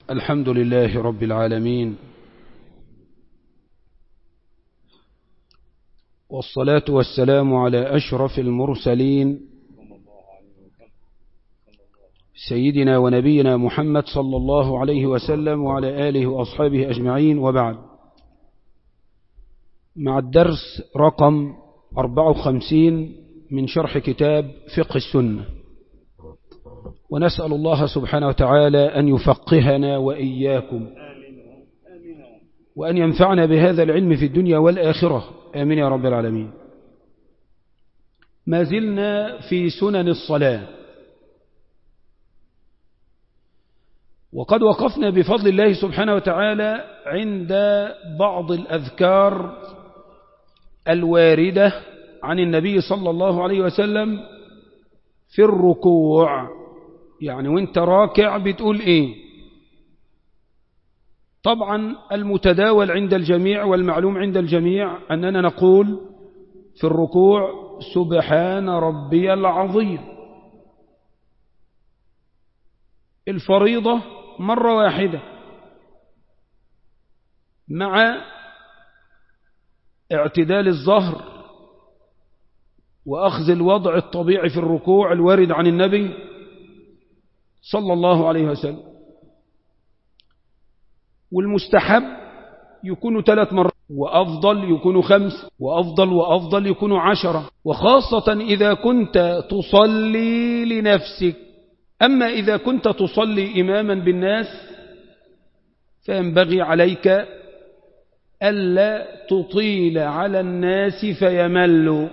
الحمد لله رب العالمين والصلاة والسلام على أشرف المرسلين سيدنا ونبينا محمد صلى الله عليه وسلم وعلى آله وأصحابه أجمعين وبعد مع الدرس رقم 54 من شرح كتاب فقه السنة ونسأل الله سبحانه وتعالى أن يفقهنا وإياكم وأن ينفعنا بهذا العلم في الدنيا والآخرة آمين يا رب العالمين ما زلنا في سنن الصلاة وقد وقفنا بفضل الله سبحانه وتعالى عند بعض الأذكار الواردة عن النبي صلى الله عليه وسلم في الركوع يعني وانت راكع بتقول ايه طبعا المتداول عند الجميع والمعلوم عند الجميع أننا نقول في الركوع سبحان ربي العظيم الفريضة مرة واحدة مع اعتدال الظهر وأخذ الوضع الطبيعي في الركوع الوارد عن النبي صلى الله عليه وسلم والمستحب يكون ثلاث مرات وأفضل يكون خمس وأفضل وأفضل يكون عشرة وخاصة إذا كنت تصلي لنفسك أما إذا كنت تصلي إماما بالناس فينبغي عليك ألا تطيل على الناس فيملوا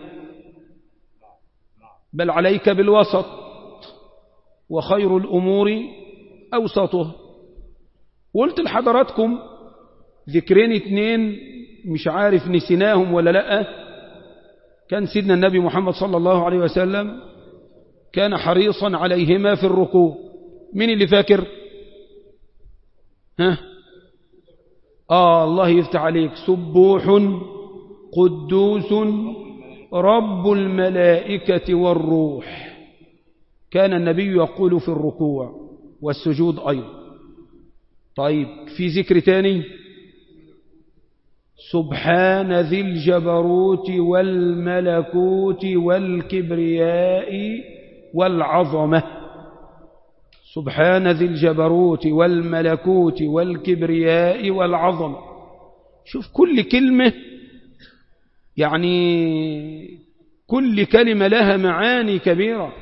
بل عليك بالوسط وخير الأمور أوسطه قلت لحضراتكم ذكرين اتنين مش عارف نسيناهم ولا لا كان سيدنا النبي محمد صلى الله عليه وسلم كان حريصا عليهما في الركوع مين اللي فاكر ها آه الله يفتح عليك سبوح قدوس رب الملائكة والروح كان النبي يقول في الركوع والسجود أيضا طيب في ذكر تاني سبحان ذي الجبروت والملكوت والكبرياء والعظمة سبحان ذي الجبروت والملكوت والكبرياء والعظمة شوف كل كلمة يعني كل كلمة لها معاني كبيرة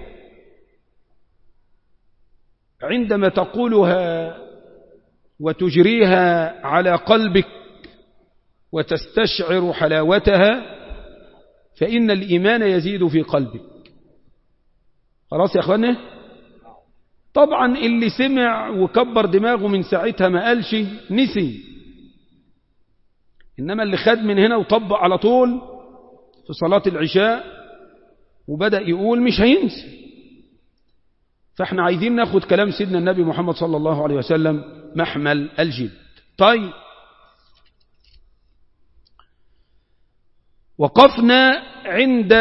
عندما تقولها وتجريها على قلبك وتستشعر حلاوتها فإن الإيمان يزيد في قلبك خلاص يا أخوانا طبعا اللي سمع وكبر دماغه من ساعتها ما قالش نسي إنما اللي خد من هنا وطبق على طول في صلاة العشاء وبدأ يقول مش هينسي فاحنا عايزين ناخد كلام سيدنا النبي محمد صلى الله عليه وسلم محمل الجد طيب وقفنا عند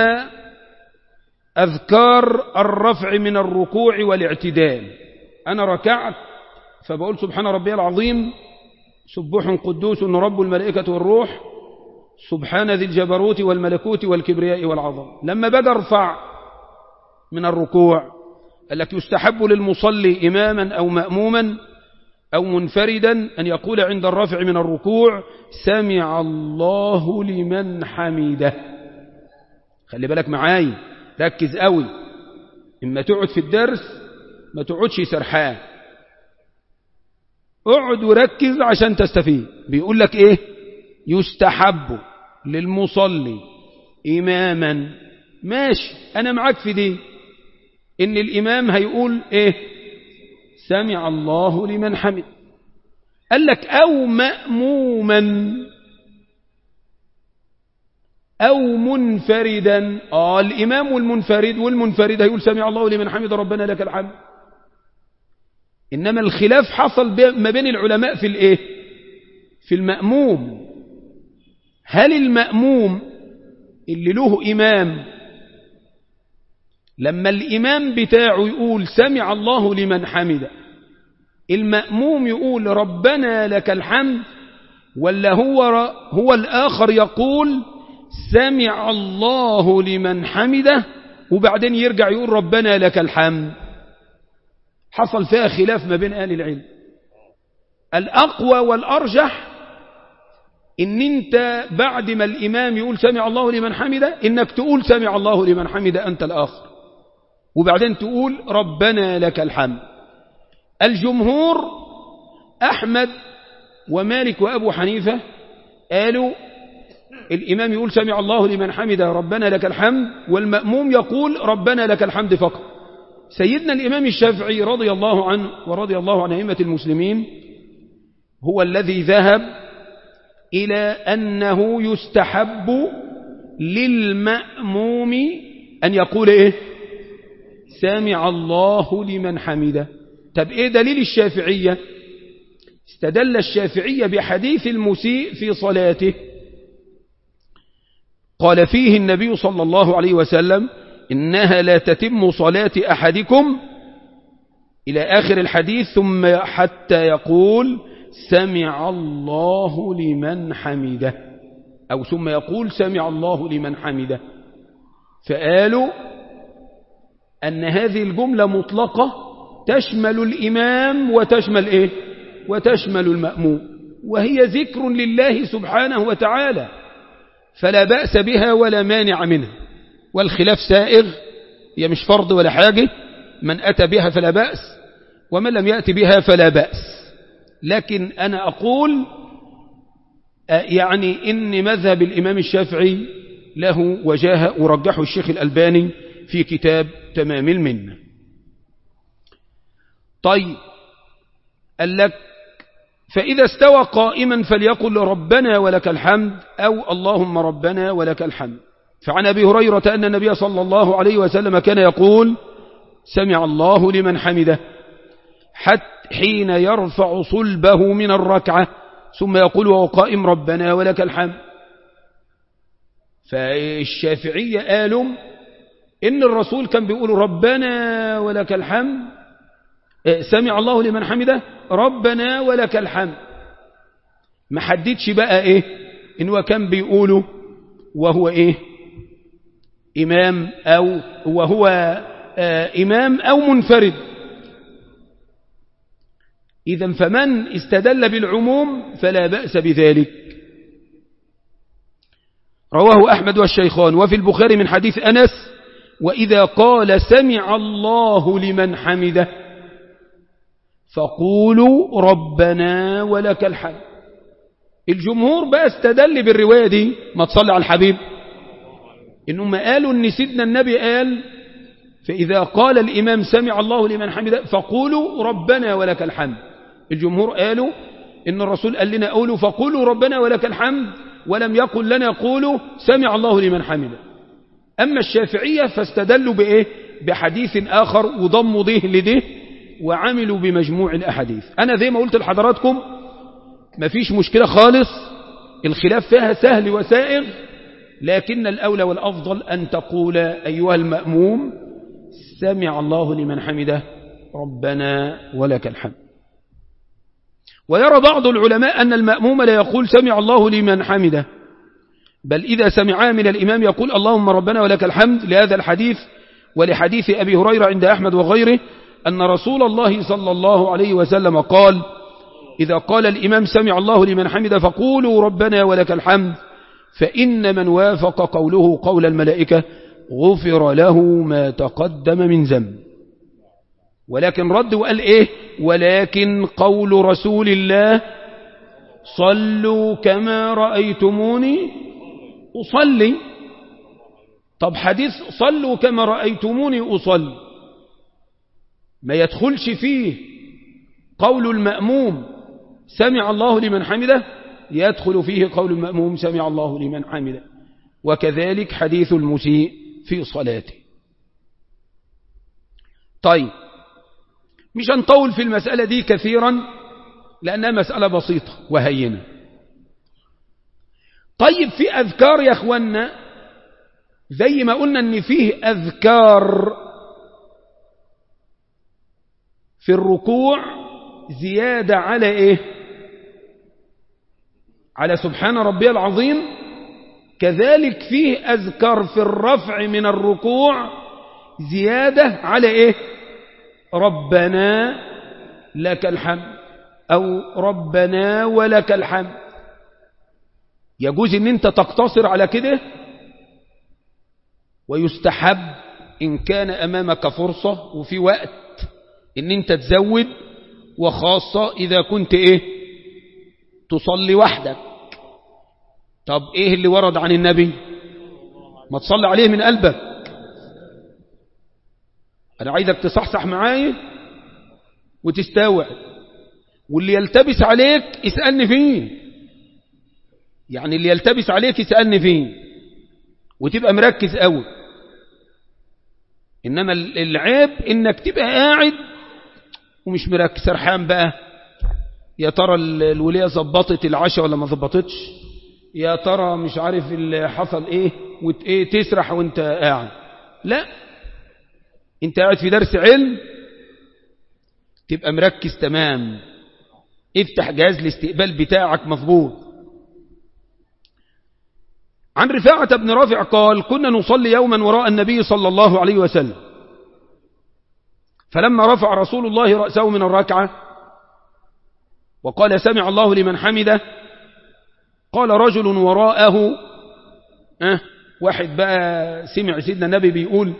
أذكار الرفع من الركوع والاعتدال أنا ركعت فبقول سبحان ربي العظيم سبوح قدوس رب الملائكة والروح سبحان ذي الجبروت والملكوت والكبرياء والعظم لما بدأ ارفع من الركوع قال لك يستحب للمصلي إماما أو مأموما أو منفردا أن يقول عند الرفع من الركوع سمع الله لمن حمده خلي بالك معاي ركز قوي إما تقعد في الدرس ما تقعدش سرحان اقعد وركز عشان تستفيد بيقول لك ايه يستحب للمصلي إماما ماشي أنا معاك في دي إن الإمام هيقول إيه سمع الله لمن حمد قال لك أو مأموما أو منفردا آه الإمام والمنفرد والمنفرد هيقول سمع الله لمن حمد ربنا لك الحمد إنما الخلاف حصل ما بين العلماء في الإيه في المأموم هل المأموم اللي له إمام لما الإمام بتاعه يقول سمع الله لمن حمده المأموم يقول ربنا لك الحمد ولا هو, هو الآخر يقول سمع الله لمن حمده وبعدين يرجع يقول ربنا لك الحمد حصل فيها خلاف ما بين أهل العلم الأقوى والأرجح إن أنت بعد ما الإمام يقول سمع الله لمن حمده إنك تقول سمع الله لمن حمده أنت الآخر وبعدين تقول ربنا لك الحمد الجمهور أحمد ومالك وأبو حنيفة قالوا الإمام يقول سمع الله لمن حمده ربنا لك الحمد والمأموم يقول ربنا لك الحمد فقط سيدنا الإمام الشافعي رضي الله عنه ورضي الله عن أئمة المسلمين هو الذي ذهب إلى أنه يستحب للمأموم أن يقول إيه سامع الله لمن حمده طب إيه دليل الشافعية استدل الشافعية بحديث المسيء في صلاته قال فيه النبي صلى الله عليه وسلم إنها لا تتم صلاة أحدكم إلى آخر الحديث ثم حتى يقول سمع الله لمن حمده أو ثم يقول سمع الله لمن حمده فقالوا أن هذه الجملة مطلقة تشمل الإمام وتشمل إيه وتشمل المأموم وهي ذكر لله سبحانه وتعالى فلا بأس بها ولا مانع منها والخلاف سائغ هي مش فرض ولا حاجة من أتى بها فلا بأس ومن لم يأتي بها فلا بأس لكن أنا أقول يعني إن مذهب الإمام الشافعي له وجاهة ورجحه الشيخ الألباني في كتاب تمام المنة طيب قال لك فإذا استوى قائما فليقل ربنا ولك الحمد أو اللهم ربنا ولك الحمد فعن أبي هريرة أن النبي صلى الله عليه وسلم كان يقول سمع الله لمن حمده حتى حين يرفع صلبه من الركعة ثم يقول وهو قائم ربنا ولك الحمد فالشافعية قالوا إن الرسول كان بيقول ربنا ولك الحمد سمع الله لمن حمده ربنا ولك الحمد ما حددش بقى ايه ان هو كان بيقوله وهو ايه امام او وهو آه امام او منفرد اذا فمن استدل بالعموم فلا بأس بذلك رواه احمد والشيخان وفي البخاري من حديث انس واذا قال سمع الله لمن حمده فقولوا ربنا ولك الحمد الجمهور بقى استدل بالرواية دي ما تصلي على الحبيب إنهم قالوا إن سيدنا النبي قال فإذا قال الإمام سمع الله لمن حمده فقولوا ربنا ولك الحمد الجمهور قالوا إن الرسول قال لنا قولوا فقولوا ربنا ولك الحمد ولم يقل لنا قولوا سمع الله لمن حمده أما الشافعية فاستدلوا بإيه بحديث آخر وضموا ده لده وعملوا بمجموع الأحاديث أنا زي ما قلت لحضراتكم مفيش مشكلة خالص الخلاف فيها سهل وسائغ لكن الأولى والأفضل أن تقول أيها المأموم سمع الله لمن حمده ربنا ولك الحمد ويرى بعض العلماء أن المأموم لا يقول سمع الله لمن حمده بل إذا سمعا من الإمام يقول اللهم ربنا ولك الحمد لهذا الحديث ولحديث أبي هريرة عند أحمد وغيره أن رسول الله صلى الله عليه وسلم قال إذا قال الإمام سمع الله لمن حمد فقولوا ربنا ولك الحمد فإن من وافق قوله قول الملائكة غفر له ما تقدم من ذنب ولكن رد وقال إيه ولكن قول رسول الله صلوا كما رأيتموني أصلي طب حديث صلوا كما رأيتموني أصلي ما يدخلش فيه قول المأموم سمع الله لمن حمده يدخل فيه قول المأموم سمع الله لمن حمده وكذلك حديث المسيء في صلاته طيب مش هنطول في المسألة دي كثيرا لأنها مسألة بسيطة وهينة طيب في أذكار يا أخوانا زي ما قلنا أن فيه أذكار في الركوع زيادة على إيه على سبحان ربي العظيم كذلك فيه أذكر في الرفع من الركوع زيادة على إيه ربنا لك الحمد أو ربنا ولك الحمد يجوز ان انت تقتصر على كده ويستحب ان كان امامك فرصة وفي وقت ان انت تزود وخاصة اذا كنت ايه تصلي وحدك طب ايه اللي ورد عن النبي ما تصلي عليه من قلبك انا عايزك تصحصح معايا وتستوعب واللي يلتبس عليك اسألني فيه يعني اللي يلتبس عليك يسألني فيه وتبقى مركز قوي إنما العيب إنك تبقى قاعد ومش مركز سرحان بقى يا ترى الولية ظبطت العشاء ولا ما ظبطتش يا ترى مش عارف اللي حصل ايه وايه تسرح وانت قاعد لا انت قاعد في درس علم تبقى مركز تمام افتح جهاز الاستقبال بتاعك مظبوط عن رفاعة بن رافع قال كنا نصلي يوما وراء النبي صلى الله عليه وسلم فلما رفع رسول الله رأسه من الركعة وقال سمع الله لمن حمده قال رجل وراءه أه واحد بقى سمع سيدنا النبي بيقول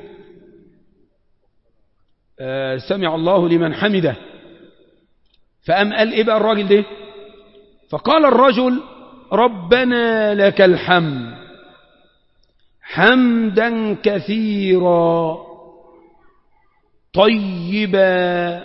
أه سمع الله لمن حمده فأم قال إيه بقى الراجل ده فقال الرجل ربنا لك الحمد حمدا كثيرا طيبا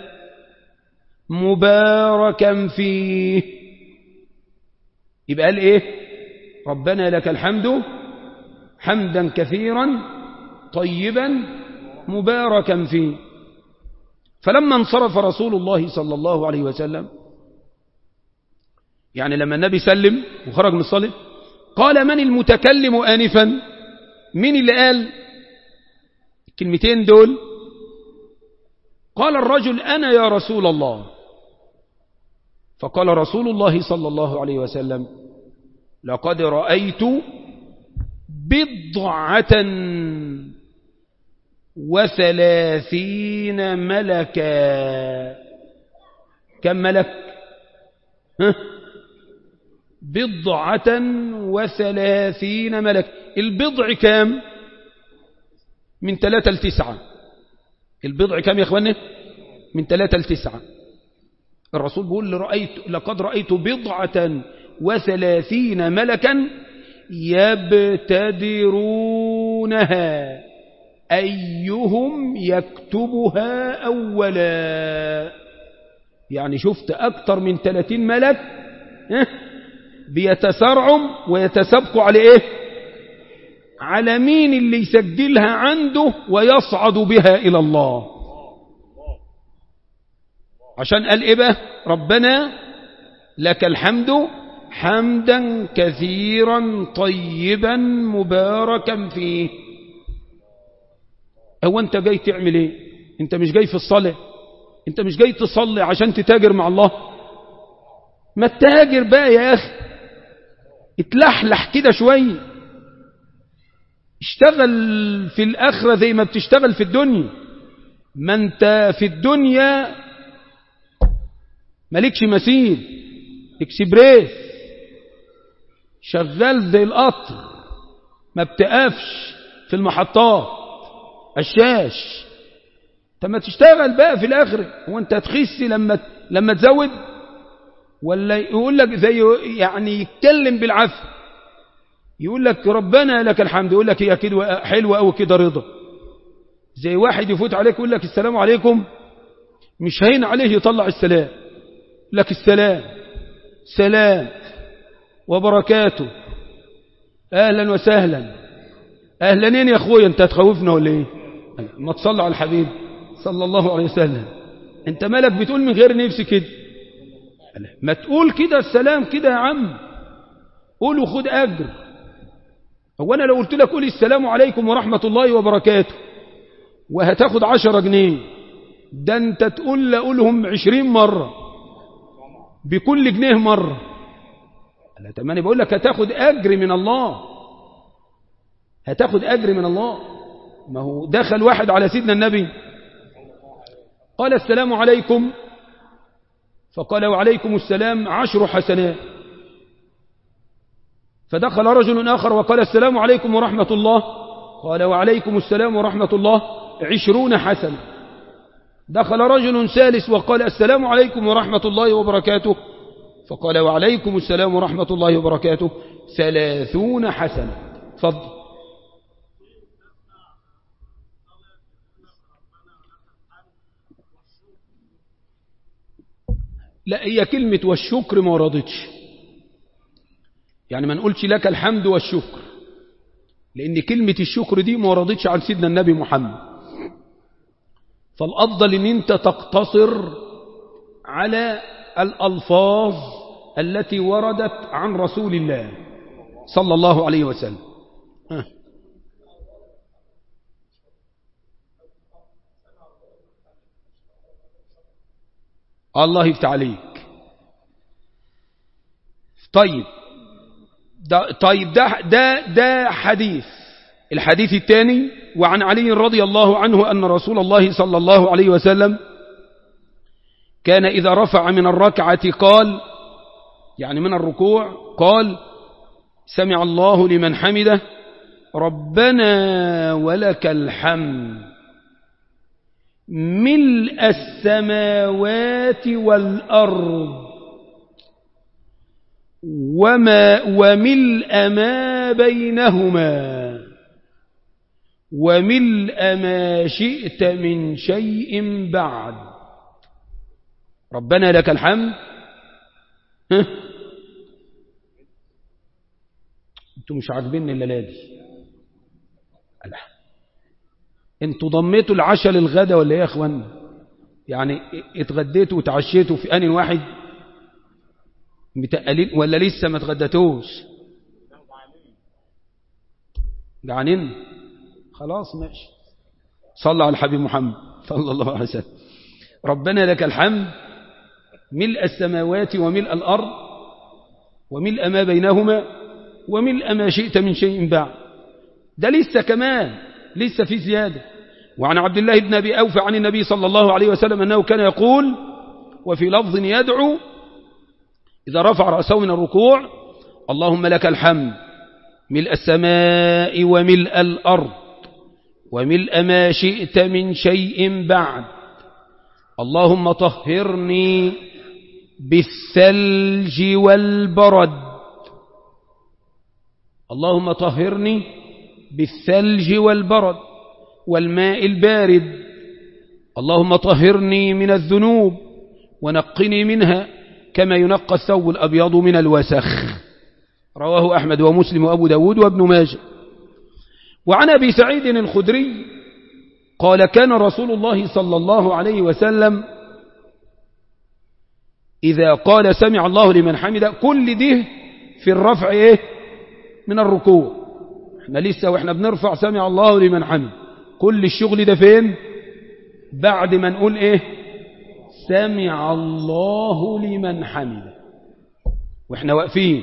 مباركا فيه يبقى قال ايه ربنا لك الحمد حمدا كثيرا طيبا مباركا فيه فلما انصرف رسول الله صلى الله عليه وسلم يعني لما النبي سلم وخرج من الصلاة قال من المتكلم آنفا مين اللي قال الكلمتين دول قال الرجل أنا يا رسول الله فقال رسول الله صلى الله عليه وسلم لقد رأيت بضعة وثلاثين ملكا كم ملك ها بضعة وثلاثين ملك البضع كام من ثلاثة لتسعة البضع كام يا اخواني من ثلاثة لتسعة الرسول بيقول رأيت لقد رأيت بضعة وثلاثين ملكا يبتدرونها أيهم يكتبها أولا يعني شفت أكثر من 30 ملك بيتسارعوا ويتسابقوا على إيه على مين اللي يسجلها عنده ويصعد بها إلى الله عشان قال إيه بقى ربنا لك الحمد حمدا كثيرا طيبا مباركا فيه هو انت جاي تعمل ايه انت مش جاي في الصلاة انت مش جاي تصلي عشان تتاجر مع الله ما تتاجر بقى يا اخي اتلحلح كده شوية اشتغل في الاخرة زي ما بتشتغل في الدنيا ما انت في الدنيا مالكش مثيل اكسبريس شغال زي القطر ما بتقفش في المحطات الشاش طب ما تشتغل بقى في الاخر هو انت تخس لما لما تزود ولا يقول لك زي يعني يتكلم بالعافيه يقول لك ربنا لك الحمد يقول لك هي كده حلوه قوي كده رضا زي واحد يفوت عليك يقول لك السلام عليكم مش هين عليه يطلع السلام لك السلام سلام وبركاته اهلا وسهلا اهلانين يا اخويا انت هتخوفنا ولا ايه ما تصلي على الحبيب صلى الله عليه وسلم انت مالك بتقول من غير نفس كده ما تقول كده السلام كده يا عم قول وخد اجر هو انا لو قلت لك قول السلام عليكم ورحمة الله وبركاته وهتاخد عشرة جنيه ده انت تقول لأقولهم عشرين مرة بكل جنيه مرة لا تماني بقول لك هتاخد أجر من الله هتاخد أجر من الله ما هو دخل واحد على سيدنا النبي قال السلام عليكم فقال وعليكم السلام عشر حسنات فدخل رجل آخر وقال السلام عليكم ورحمة الله قال وعليكم السلام ورحمة الله عشرون حسنة دخل رجل ثالث وقال السلام عليكم ورحمة الله وبركاته فقال وعليكم السلام ورحمة الله وبركاته ثلاثون حسنة فضل لا هي كلمة والشكر ما وردتش يعني ما نقولش لك الحمد والشكر لأن كلمة الشكر دي ما وردتش عن سيدنا النبي محمد فالأفضل أن أنت تقتصر على الألفاظ التي وردت عن رسول الله صلى الله عليه وسلم ها. الله يفتح عليك طيب ده طيب ده ده ده حديث الحديث الثاني وعن علي رضي الله عنه أن رسول الله صلى الله عليه وسلم كان إذا رفع من الركعة قال يعني من الركوع قال سمع الله لمن حمده ربنا ولك الحمد ملء السماوات والأرض وما وملء ما بينهما وملء ما شئت من شيء بعد ربنا لك الحمد ها انتوا مش عاجبيني الليله دي انتوا ضميتوا العشاء للغدا ولا ايه يا اخوانا يعني اتغديتوا وتعشيتوا في ان واحد متقلين ولا لسه ما اتغديتوش جعانين خلاص ماشي صلى على الحبيب محمد صلى الله عليه وسلم ربنا لك الحمد ملء السماوات وملء الأرض وملء ما بينهما وملء ما شئت من شيء بعد ده لسه كمان لسه في زيادة وعن عبد الله بن أبي أوفى عن النبي صلى الله عليه وسلم أنه كان يقول وفي لفظ يدعو إذا رفع رأسه من الركوع اللهم لك الحمد ملء السماء وملء الأرض وملء ما شئت من شيء بعد اللهم طهرني بالثلج والبرد اللهم طهرني بالثلج والبرد والماء البارد اللهم طهرني من الذنوب ونقني منها كما ينقى الثوب الأبيض من الوسخ رواه أحمد ومسلم وأبو داود وابن ماجه وعن أبي سعيد الخدري قال كان رسول الله صلى الله عليه وسلم إذا قال سمع الله لمن حمد كل ده في الرفع إيه من الركوع احنا لسه واحنا بنرفع سمع الله لمن حمد كل الشغل ده فين بعد ما نقول ايه سمع الله لمن حمد واحنا واقفين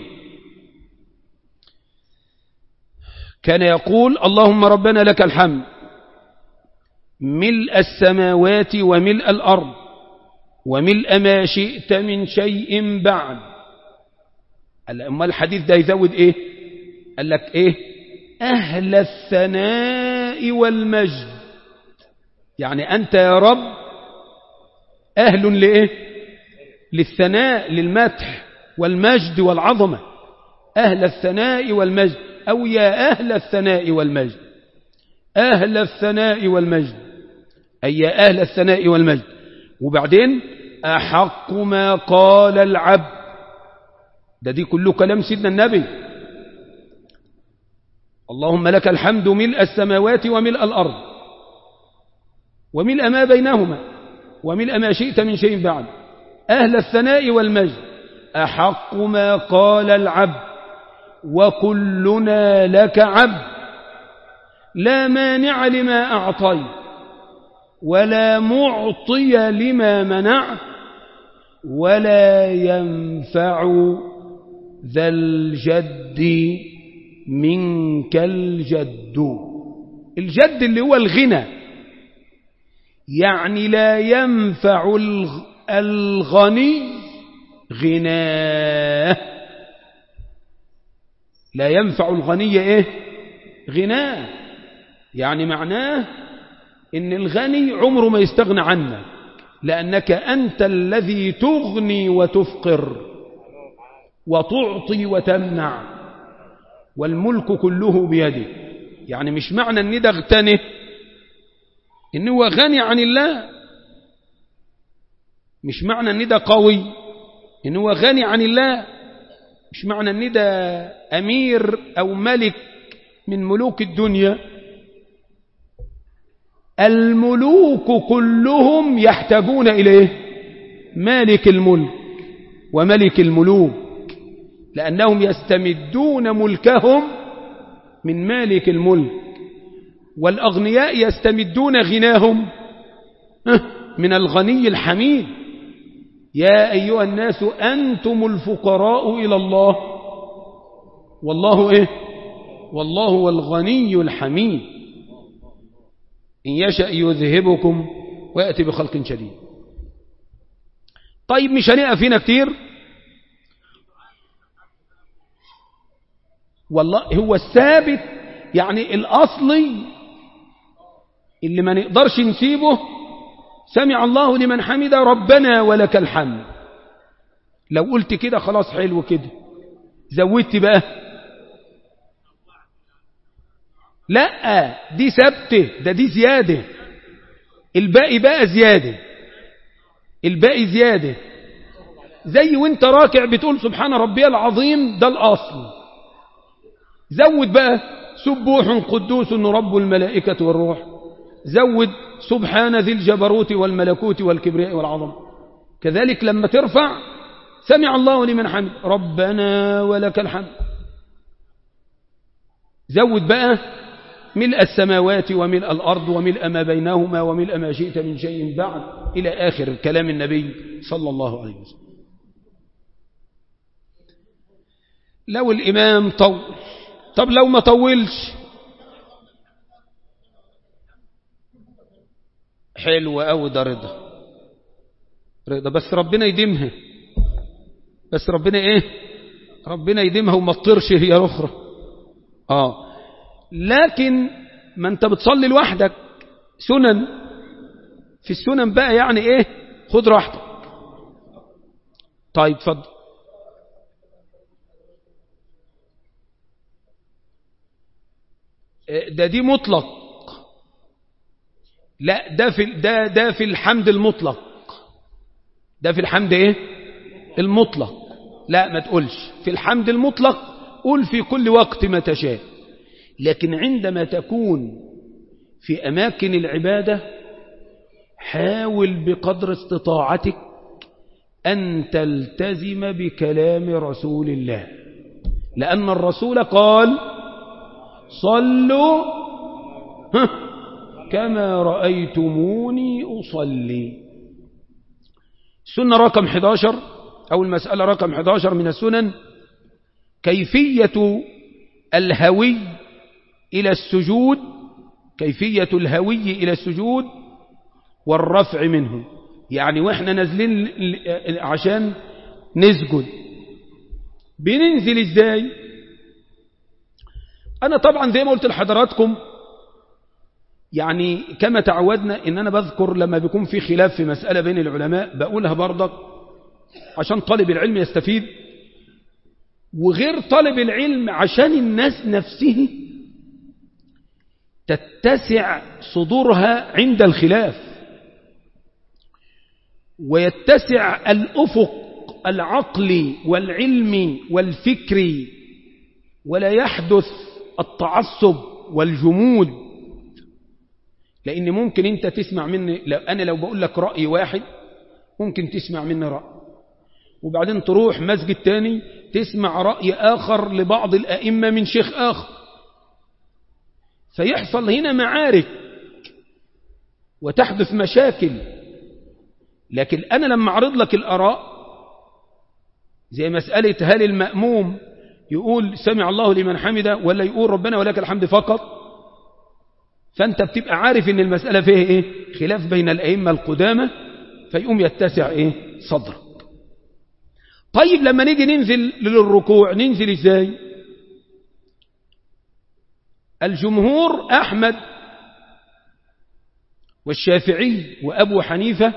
كان يقول اللهم ربنا لك الحمد ملء السماوات وملء الأرض وملء ما شئت من شيء بعد أما الحديث ده يزود إيه قال لك إيه أهل الثناء والمجد يعني أنت يا رب أهل لإيه للثناء للمدح والمجد والعظمة أهل الثناء والمجد أو يا أهل الثناء والمجد أهل الثناء والمجد أي يا أهل الثناء والمجد وبعدين أحق ما قال العبد ده دي كله كلام سيدنا النبي اللهم لك الحمد ملء السماوات وملء الأرض وملء ما بينهما وملء ما شئت من شيء بعد أهل الثناء والمجد أحق ما قال العبد وكلنا لك عبد لا مانع لما أعطيت ولا معطي لما منعت ولا ينفع ذا الجد منك الجد الجد اللي هو الغنى يعني لا ينفع الغني غناه لا ينفع الغني ايه غناه يعني معناه ان الغني عمره ما يستغنى عنك لأنك أنت الذي تغني وتفقر وتعطي وتمنع والملك كله بيدك يعني مش معنى ان ده اغتنه ان هو غني عن الله مش معنى ان ده قوي ان هو غني عن الله مش معنى ان ده امير او ملك من ملوك الدنيا الملوك كلهم يحتاجون إليه مالك الملك وملك الملوك لأنهم يستمدون ملكهم من مالك الملك والأغنياء يستمدون غناهم من الغني الحميد يا أيها الناس أنتم الفقراء إلى الله والله إيه والله هو الغني الحميد إن يشأ يذهبكم ويأتي بخلق شديد طيب مش هنقف فينا كتير والله هو الثابت يعني الأصلي اللي ما نقدرش نسيبه سمع الله لمن حمد ربنا ولك الحمد لو قلت كده خلاص حلو كده زودت بقى لا دي ثابته ده دي زيادة الباقي بقى زيادة الباقي زيادة زي وانت راكع بتقول سبحان ربي العظيم ده الأصل زود بقى سبوح قدوس رب الملائكة والروح زود سبحان ذي الجبروت والملكوت والكبرياء والعظم كذلك لما ترفع سمع الله لمن حمد ربنا ولك الحمد زود بقى ملء السماوات وملء الأرض وملء ما بينهما وملء ما شئت من شيء بعد إلى آخر كلام النبي صلى الله عليه وسلم لو الإمام طول طب لو ما طولش حلو أو ده رضا رضا بس ربنا يديمها بس ربنا ايه ربنا يديمها وما تطرش هي الأخرى آه لكن ما انت بتصلي لوحدك سنن في السنن بقى يعني ايه خد راحتك طيب اتفضل ده دي مطلق لا ده في ده ده في الحمد المطلق ده في الحمد ايه المطلق لا ما تقولش في الحمد المطلق قول في كل وقت ما تشاء لكن عندما تكون في أماكن العبادة حاول بقدر استطاعتك أن تلتزم بكلام رسول الله لأن الرسول قال صلوا كما رأيتموني أصلي سنة رقم 11 أو المسألة رقم 11 من السنن كيفية الهوي إلى السجود كيفية الهوي إلى السجود والرفع منه يعني وإحنا نازلين عشان نسجد بننزل إزاي أنا طبعا زي ما قلت لحضراتكم يعني كما تعودنا إن أنا بذكر لما بيكون في خلاف في مسألة بين العلماء بقولها برضك عشان طالب العلم يستفيد وغير طالب العلم عشان الناس نفسه تتسع صدورها عند الخلاف ويتسع الأفق العقلي والعلمي والفكري ولا يحدث التعصب والجمود لأن ممكن أنت تسمع مني لو أنا لو بقول لك رأي واحد ممكن تسمع مني رأي وبعدين تروح مسجد تاني تسمع رأي آخر لبعض الأئمة من شيخ آخر فيحصل هنا معارك وتحدث مشاكل لكن أنا لما أعرض لك الأراء زي مسألة هل المأموم يقول سمع الله لمن حمده ولا يقول ربنا ولك الحمد فقط فأنت بتبقى عارف ان المسألة فيها ايه خلاف بين الأئمة القدامى فيقوم يتسع ايه صدرك طيب لما نيجي ننزل للركوع ننزل ازاي الجمهور أحمد والشافعي وأبو حنيفة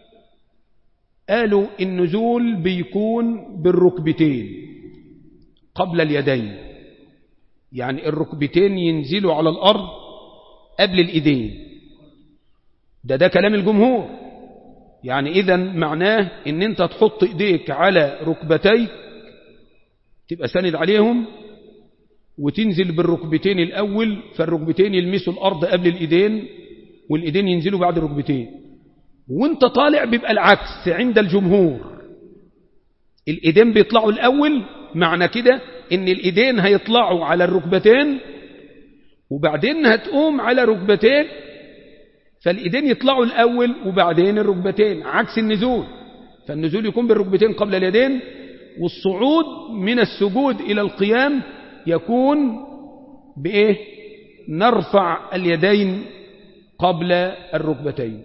قالوا النزول بيكون بالركبتين قبل اليدين يعني الركبتين ينزلوا على الأرض قبل الإيدين ده ده كلام الجمهور يعني إذا معناه ان انت تحط ايديك على ركبتيك تبقى ساند عليهم وتنزل بالركبتين الأول فالركبتين يلمسوا الأرض قبل الإيدين والإيدين ينزلوا بعد الركبتين وانت طالع بيبقى العكس عند الجمهور الإيدين بيطلعوا الأول معنى كده ان الإيدين هيطلعوا على الركبتين وبعدين هتقوم على ركبتين فالإيدين يطلعوا الأول وبعدين الركبتين عكس النزول فالنزول يكون بالركبتين قبل اليدين والصعود من السجود إلى القيام يكون بإيه نرفع اليدين قبل الركبتين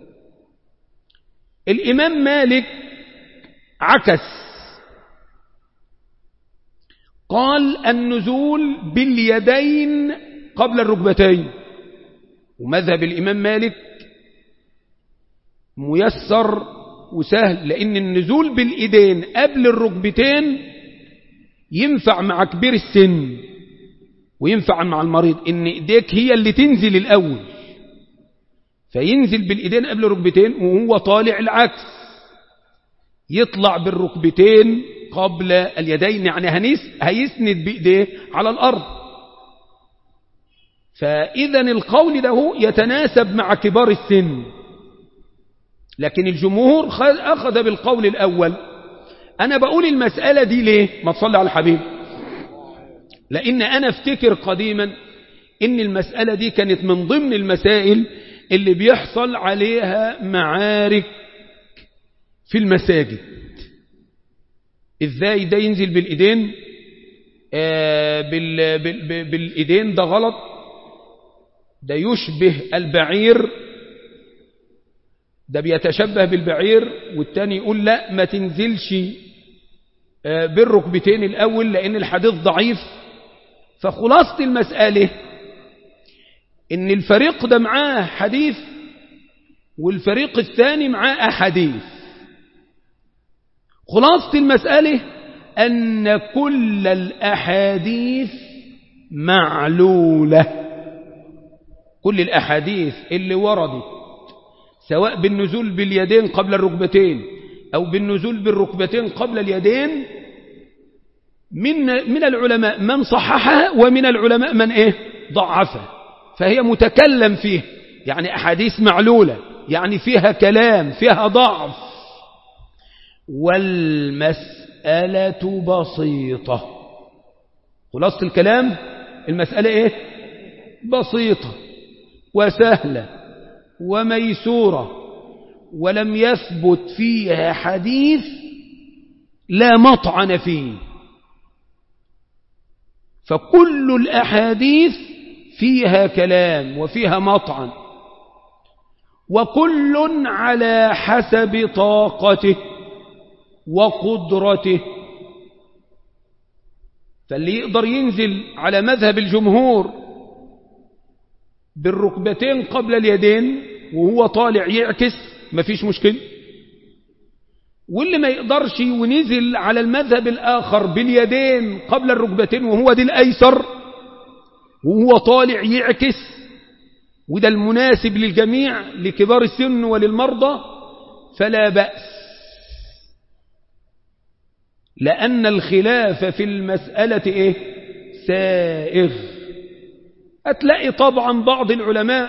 الإمام مالك عكس قال النزول باليدين قبل الركبتين ومذهب الإمام مالك ميسر وسهل لأن النزول بالإيدين قبل الركبتين ينفع مع كبير السن وينفع مع المريض ان ايديك هي اللي تنزل الاول فينزل بالايدين قبل الركبتين وهو طالع العكس يطلع بالركبتين قبل اليدين يعني هنس هيسند بايديه على الارض فاذا القول ده يتناسب مع كبار السن لكن الجمهور اخذ بالقول الاول انا بقول المسألة دي ليه ما تصلي على الحبيب لأن أنا افتكر قديما إن المسألة دي كانت من ضمن المسائل اللي بيحصل عليها معارك في المساجد إزاي ده ينزل بالإيدين آه بال بال بالإيدين ده غلط ده يشبه البعير ده بيتشبه بالبعير والتاني يقول لا ما تنزلش آه بالركبتين الأول لأن الحديث ضعيف فخلاصة المسألة ان الفريق ده معاه حديث والفريق الثاني معاه أحاديث خلاصة المسألة أن كل الأحاديث معلولة كل الأحاديث اللي وردت سواء بالنزول باليدين قبل الركبتين أو بالنزول بالركبتين قبل اليدين من من العلماء من صححها ومن العلماء من ايه ضعفها فهي متكلم فيه يعني أحاديث معلولة يعني فيها كلام فيها ضعف والمسألة بسيطة خلاصة الكلام المسألة ايه بسيطة وسهلة وميسورة ولم يثبت فيها حديث لا مطعن فيه فكل الأحاديث فيها كلام وفيها مطعن وكل على حسب طاقته وقدرته فاللي يقدر ينزل على مذهب الجمهور بالركبتين قبل اليدين وهو طالع يعكس مفيش مشكلة واللي ما يقدرش ونزل على المذهب الآخر باليدين قبل الركبتين وهو دي الأيسر وهو طالع يعكس وده المناسب للجميع لكبار السن وللمرضى فلا بأس لأن الخلاف في المسألة إيه؟ سائغ هتلاقي طبعا بعض العلماء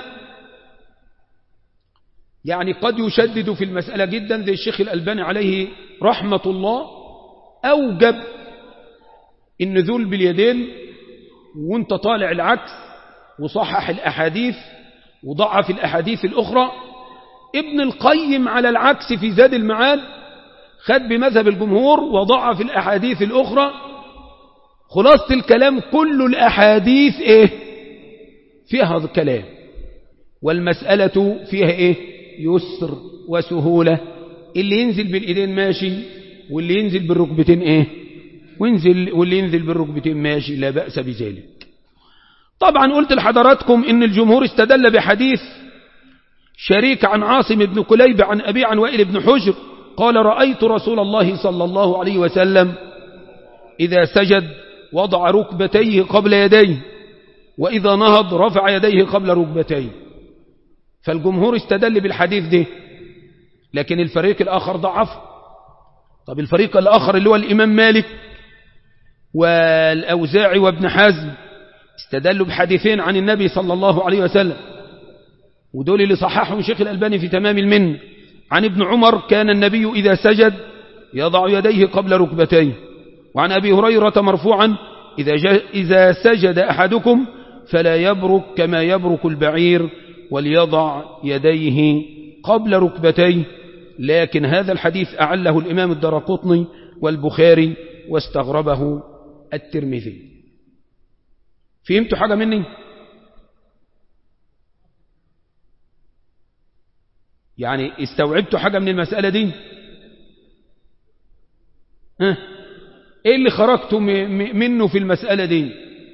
يعني قد يشدد في المسألة جدا زي الشيخ الألباني عليه رحمة الله أوجب النزول باليدين وانت طالع العكس وصحح الأحاديث وضعف الأحاديث الأخرى ابن القيم على العكس في زاد المعاد خد بمذهب الجمهور وضعف الأحاديث الأخرى خلاصة الكلام كل الأحاديث إيه فيها هذا الكلام والمسألة فيها إيه يسر وسهولة اللي ينزل بالإيدين ماشي واللي ينزل بالركبتين إيه وينزل واللي ينزل بالركبتين ماشي لا بأس بذلك طبعا قلت لحضراتكم إن الجمهور استدل بحديث شريك عن عاصم بن كليب عن أبي عن وائل بن حجر قال رأيت رسول الله صلى الله عليه وسلم إذا سجد وضع ركبتيه قبل يديه وإذا نهض رفع يديه قبل ركبتيه فالجمهور استدل بالحديث ده لكن الفريق الآخر ضعف طب الفريق الآخر اللي هو الإمام مالك والأوزاعي وابن حزم استدلوا بحديثين عن النبي صلى الله عليه وسلم ودول اللي صححهم شيخ الألباني في تمام المن عن ابن عمر كان النبي إذا سجد يضع يديه قبل ركبتيه وعن أبي هريرة مرفوعا إذا, إذا سجد أحدكم فلا يبرك كما يبرك البعير وليضع يديه قبل ركبتيه لكن هذا الحديث أعله الإمام الدرقطني والبخاري واستغربه الترمذي فهمتوا حاجة مني يعني استوعبتوا حاجة من المسألة دي ها ايه اللي خرجتوا منه في المسألة دي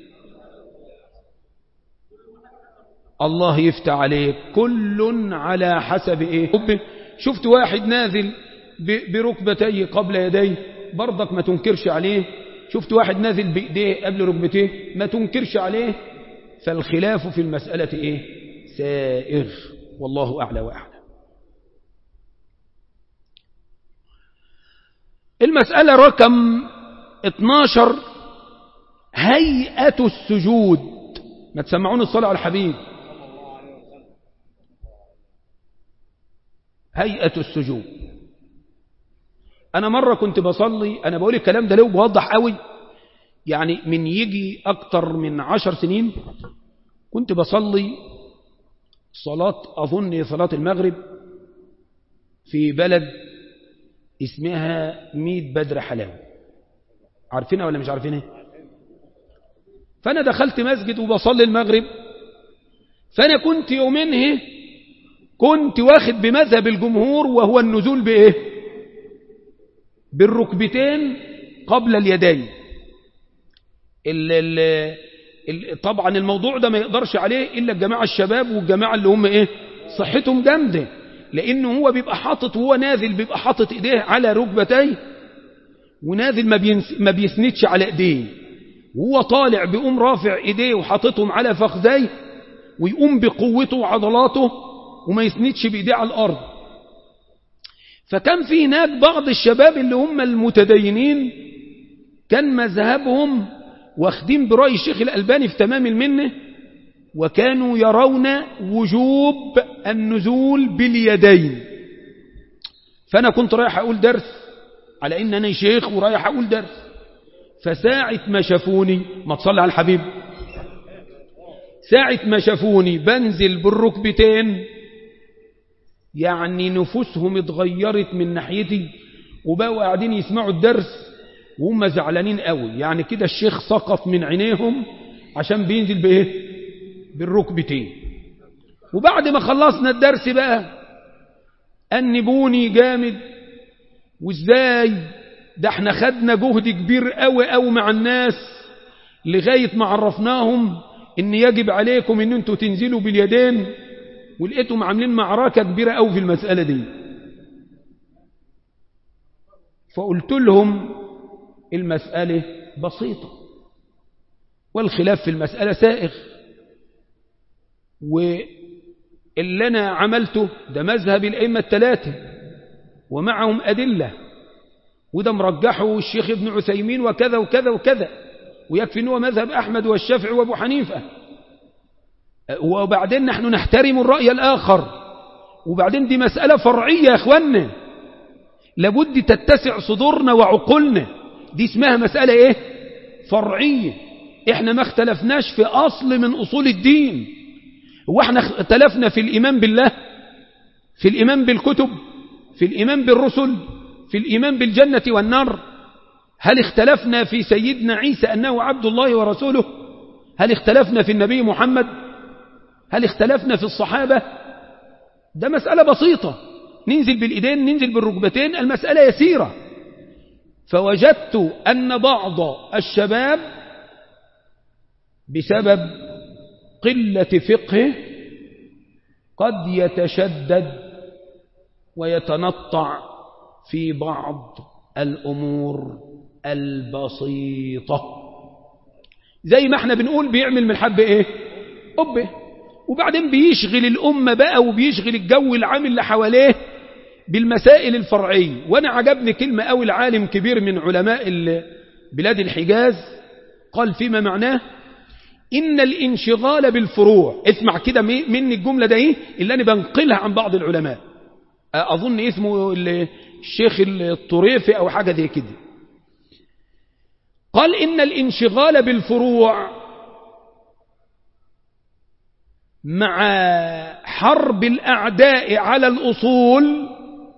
الله يفتح عليك كل على حسب ايه شفت واحد نازل بركبتيه قبل يديه برضك ما تنكرش عليه شفت واحد نازل بإيديه قبل ركبتيه ما تنكرش عليه فالخلاف في المسألة ايه سائغ والله أعلى وأعلى المسألة رقم 12 هيئة السجود ما تسمعون الصلاة على الحبيب هيئة السجود أنا مرة كنت بصلي أنا بقول الكلام ده ليه بوضح قوي يعني من يجي أكتر من عشر سنين كنت بصلي صلاة أظن صلاة المغرب في بلد اسمها ميت بدر حلاوة عارفينها ولا مش عارفينها فأنا دخلت مسجد وبصلي المغرب فأنا كنت يومين كنت واخد بمذهب الجمهور وهو النزول بإيه بالركبتين قبل اليدين ال ال ال طبعا الموضوع ده ما يقدرش عليه إلا الجماعة الشباب والجماعة اللي هم إيه صحتهم جامده لأنه هو بيبقى حاطط وهو نازل بيبقى حاطط إيديه على ركبتيه ونازل ما, بينس ما بيسندش على إيديه وهو طالع بيقوم رافع إيديه وحاططهم على فخذيه ويقوم بقوته وعضلاته وما يسندش بإيديه على الأرض فكان في هناك بعض الشباب اللي هم المتدينين كان مذهبهم واخدين برأي الشيخ الألباني في تمام المنه وكانوا يرون وجوب النزول باليدين فأنا كنت رايح أقول درس على إن أنا شيخ ورايح أقول درس فساعة ما شافوني ما تصلي على الحبيب ساعة ما شافوني بنزل بالركبتين يعني نفوسهم اتغيرت من ناحيتي وبقوا قاعدين يسمعوا الدرس وهم زعلانين قوي يعني كده الشيخ سقط من عينيهم عشان بينزل بايه بالركبتين وبعد ما خلصنا الدرس بقى أنبوني جامد وازاي ده احنا خدنا جهد كبير قوي قوي مع الناس لغاية ما عرفناهم ان يجب عليكم ان انتوا تنزلوا باليدين ولقيتهم عاملين معركة كبيرة قوي في المسألة دي فقلت لهم المسألة بسيطة والخلاف في المسألة سائغ واللي أنا عملته ده مذهب الأئمة الثلاثة ومعهم أدلة وده مرجحه الشيخ ابن عثيمين وكذا وكذا وكذا ويكفي أنه مذهب أحمد والشافعي وابو حنيفة وبعدين نحن نحترم الرأي الآخر وبعدين دي مسألة فرعية يا أخوانا لابد تتسع صدورنا وعقولنا دي اسمها مسألة ايه فرعية احنا ما اختلفناش في أصل من أصول الدين هو احنا اختلفنا في الإيمان بالله في الإيمان بالكتب في الإيمان بالرسل في الإيمان بالجنة والنار هل اختلفنا في سيدنا عيسى أنه عبد الله ورسوله هل اختلفنا في النبي محمد هل اختلفنا في الصحابة ده مسألة بسيطة ننزل بالإيدين ننزل بالركبتين المسألة يسيرة فوجدت أن بعض الشباب بسبب قلة فقهه قد يتشدد ويتنطع في بعض الأمور البسيطة زي ما احنا بنقول بيعمل من الحب ايه قبه وبعدين بيشغل الأمة بقى وبيشغل الجو العام اللي حواليه بالمسائل الفرعية وأنا عجبني كلمة أو العالم كبير من علماء بلاد الحجاز قال فيما معناه إن الانشغال بالفروع اسمع كده مني الجملة ده ايه اللي أنا بنقلها عن بعض العلماء أظن اسمه الشيخ الطريفي أو حاجة زي كده قال إن الانشغال بالفروع مع حرب الأعداء على الأصول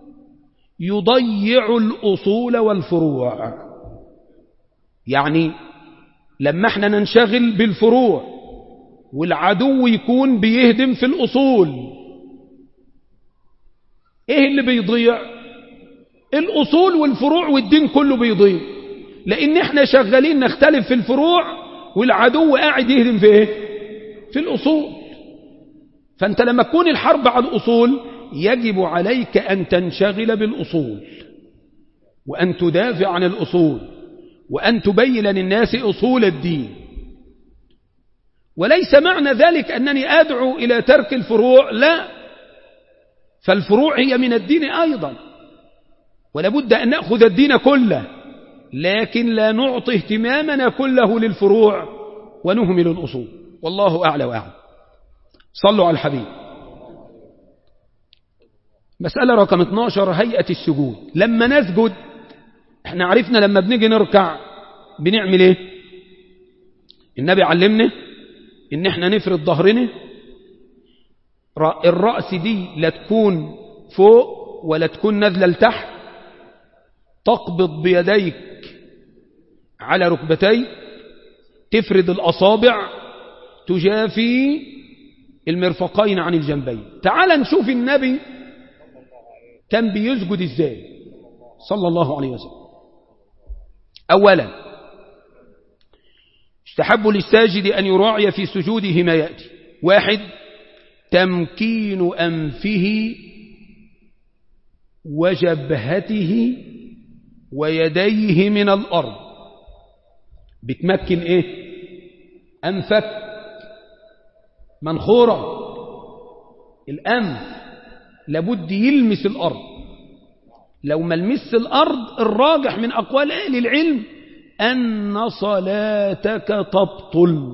يضيع الأصول والفروع يعني لما احنا ننشغل بالفروع والعدو يكون بيهدم في الأصول ايه اللي بيضيع الأصول والفروع والدين كله بيضيع لأن احنا شغالين نختلف في الفروع والعدو قاعد يهدم في ايه في الأصول فأنت لما تكون الحرب على الأصول يجب عليك أن تنشغل بالأصول وأن تدافع عن الأصول وأن تبين للناس أصول الدين وليس معنى ذلك أنني أدعو إلى ترك الفروع لا فالفروع هي من الدين أيضا ولابد أن نأخذ الدين كله لكن لا نعطي اهتمامنا كله للفروع ونهمل الأصول والله أعلى وأعلم صلوا على الحبيب مسألة رقم 12 هيئة السجود لما نسجد احنا عرفنا لما بنيجي نركع بنعمل ايه النبي علمنا ان احنا نفرد ظهرنا الرأس دي لا تكون فوق ولا تكون نازله لتحت تقبض بيديك على ركبتيك تفرد الأصابع تجافي المرفقين عن الجنبين تعال نشوف النبي كان بيسجد ازاي صلى الله عليه وسلم أولا استحب للساجد أن يراعي في سجوده ما يأتي واحد تمكين أنفه وجبهته ويديه من الأرض بتمكن إيه أنفك منخورة الأنف لابد يلمس الأرض لو ما لمس الأرض الراجح من أقوال أهل العلم أن صلاتك تبطل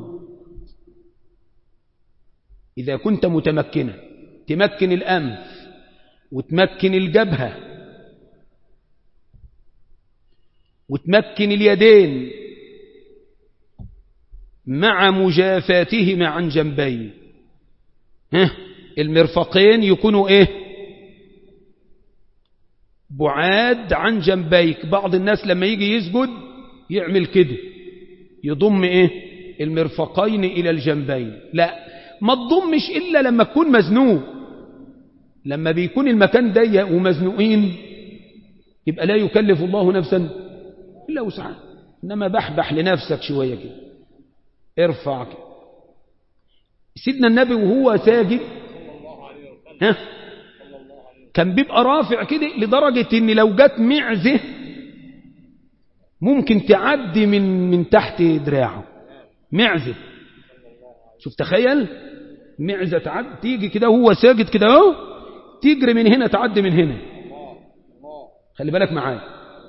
إذا كنت متمكنا تمكن الأنف وتمكن الجبهة وتمكن اليدين مع مجافاتهما عن جنبين ها المرفقين يكونوا ايه بعاد عن جنبيك بعض الناس لما يجي يسجد يعمل كده يضم ايه المرفقين الى الجنبين لا ما تضمش الا لما تكون مزنوق لما بيكون المكان ضيق ومزنوقين يبقى لا يكلف الله نفسا الا وسعها انما بحبح لنفسك شويه كده ارفع كده سيدنا النبي وهو ساجد ها كان بيبقى رافع كده لدرجة ان لو جت معزة ممكن تعدي من من تحت دراعه معزة شوف تخيل معزة تعدي تيجي كده وهو ساجد كده اهو تجري من هنا تعدي من هنا خلي بالك معايا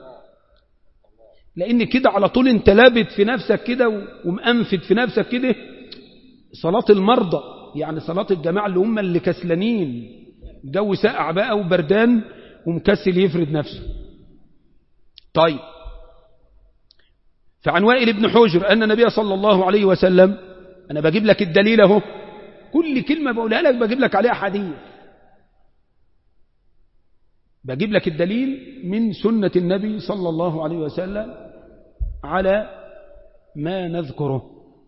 لان كده على طول انت لابت في نفسك كده ومأنفد في نفسك كده صلاة المرضى يعني صلاة الجماعة اللي هم اللي كسلانين جو ساقع بقى وبردان ومكسل يفرد نفسه طيب فعن وائل بن حجر أن النبي صلى الله عليه وسلم أنا بجيب لك الدليل اهو كل كلمة بقولها لك بجيب لك عليها حديث بجيب لك الدليل من سنة النبي صلى الله عليه وسلم على ما نذكره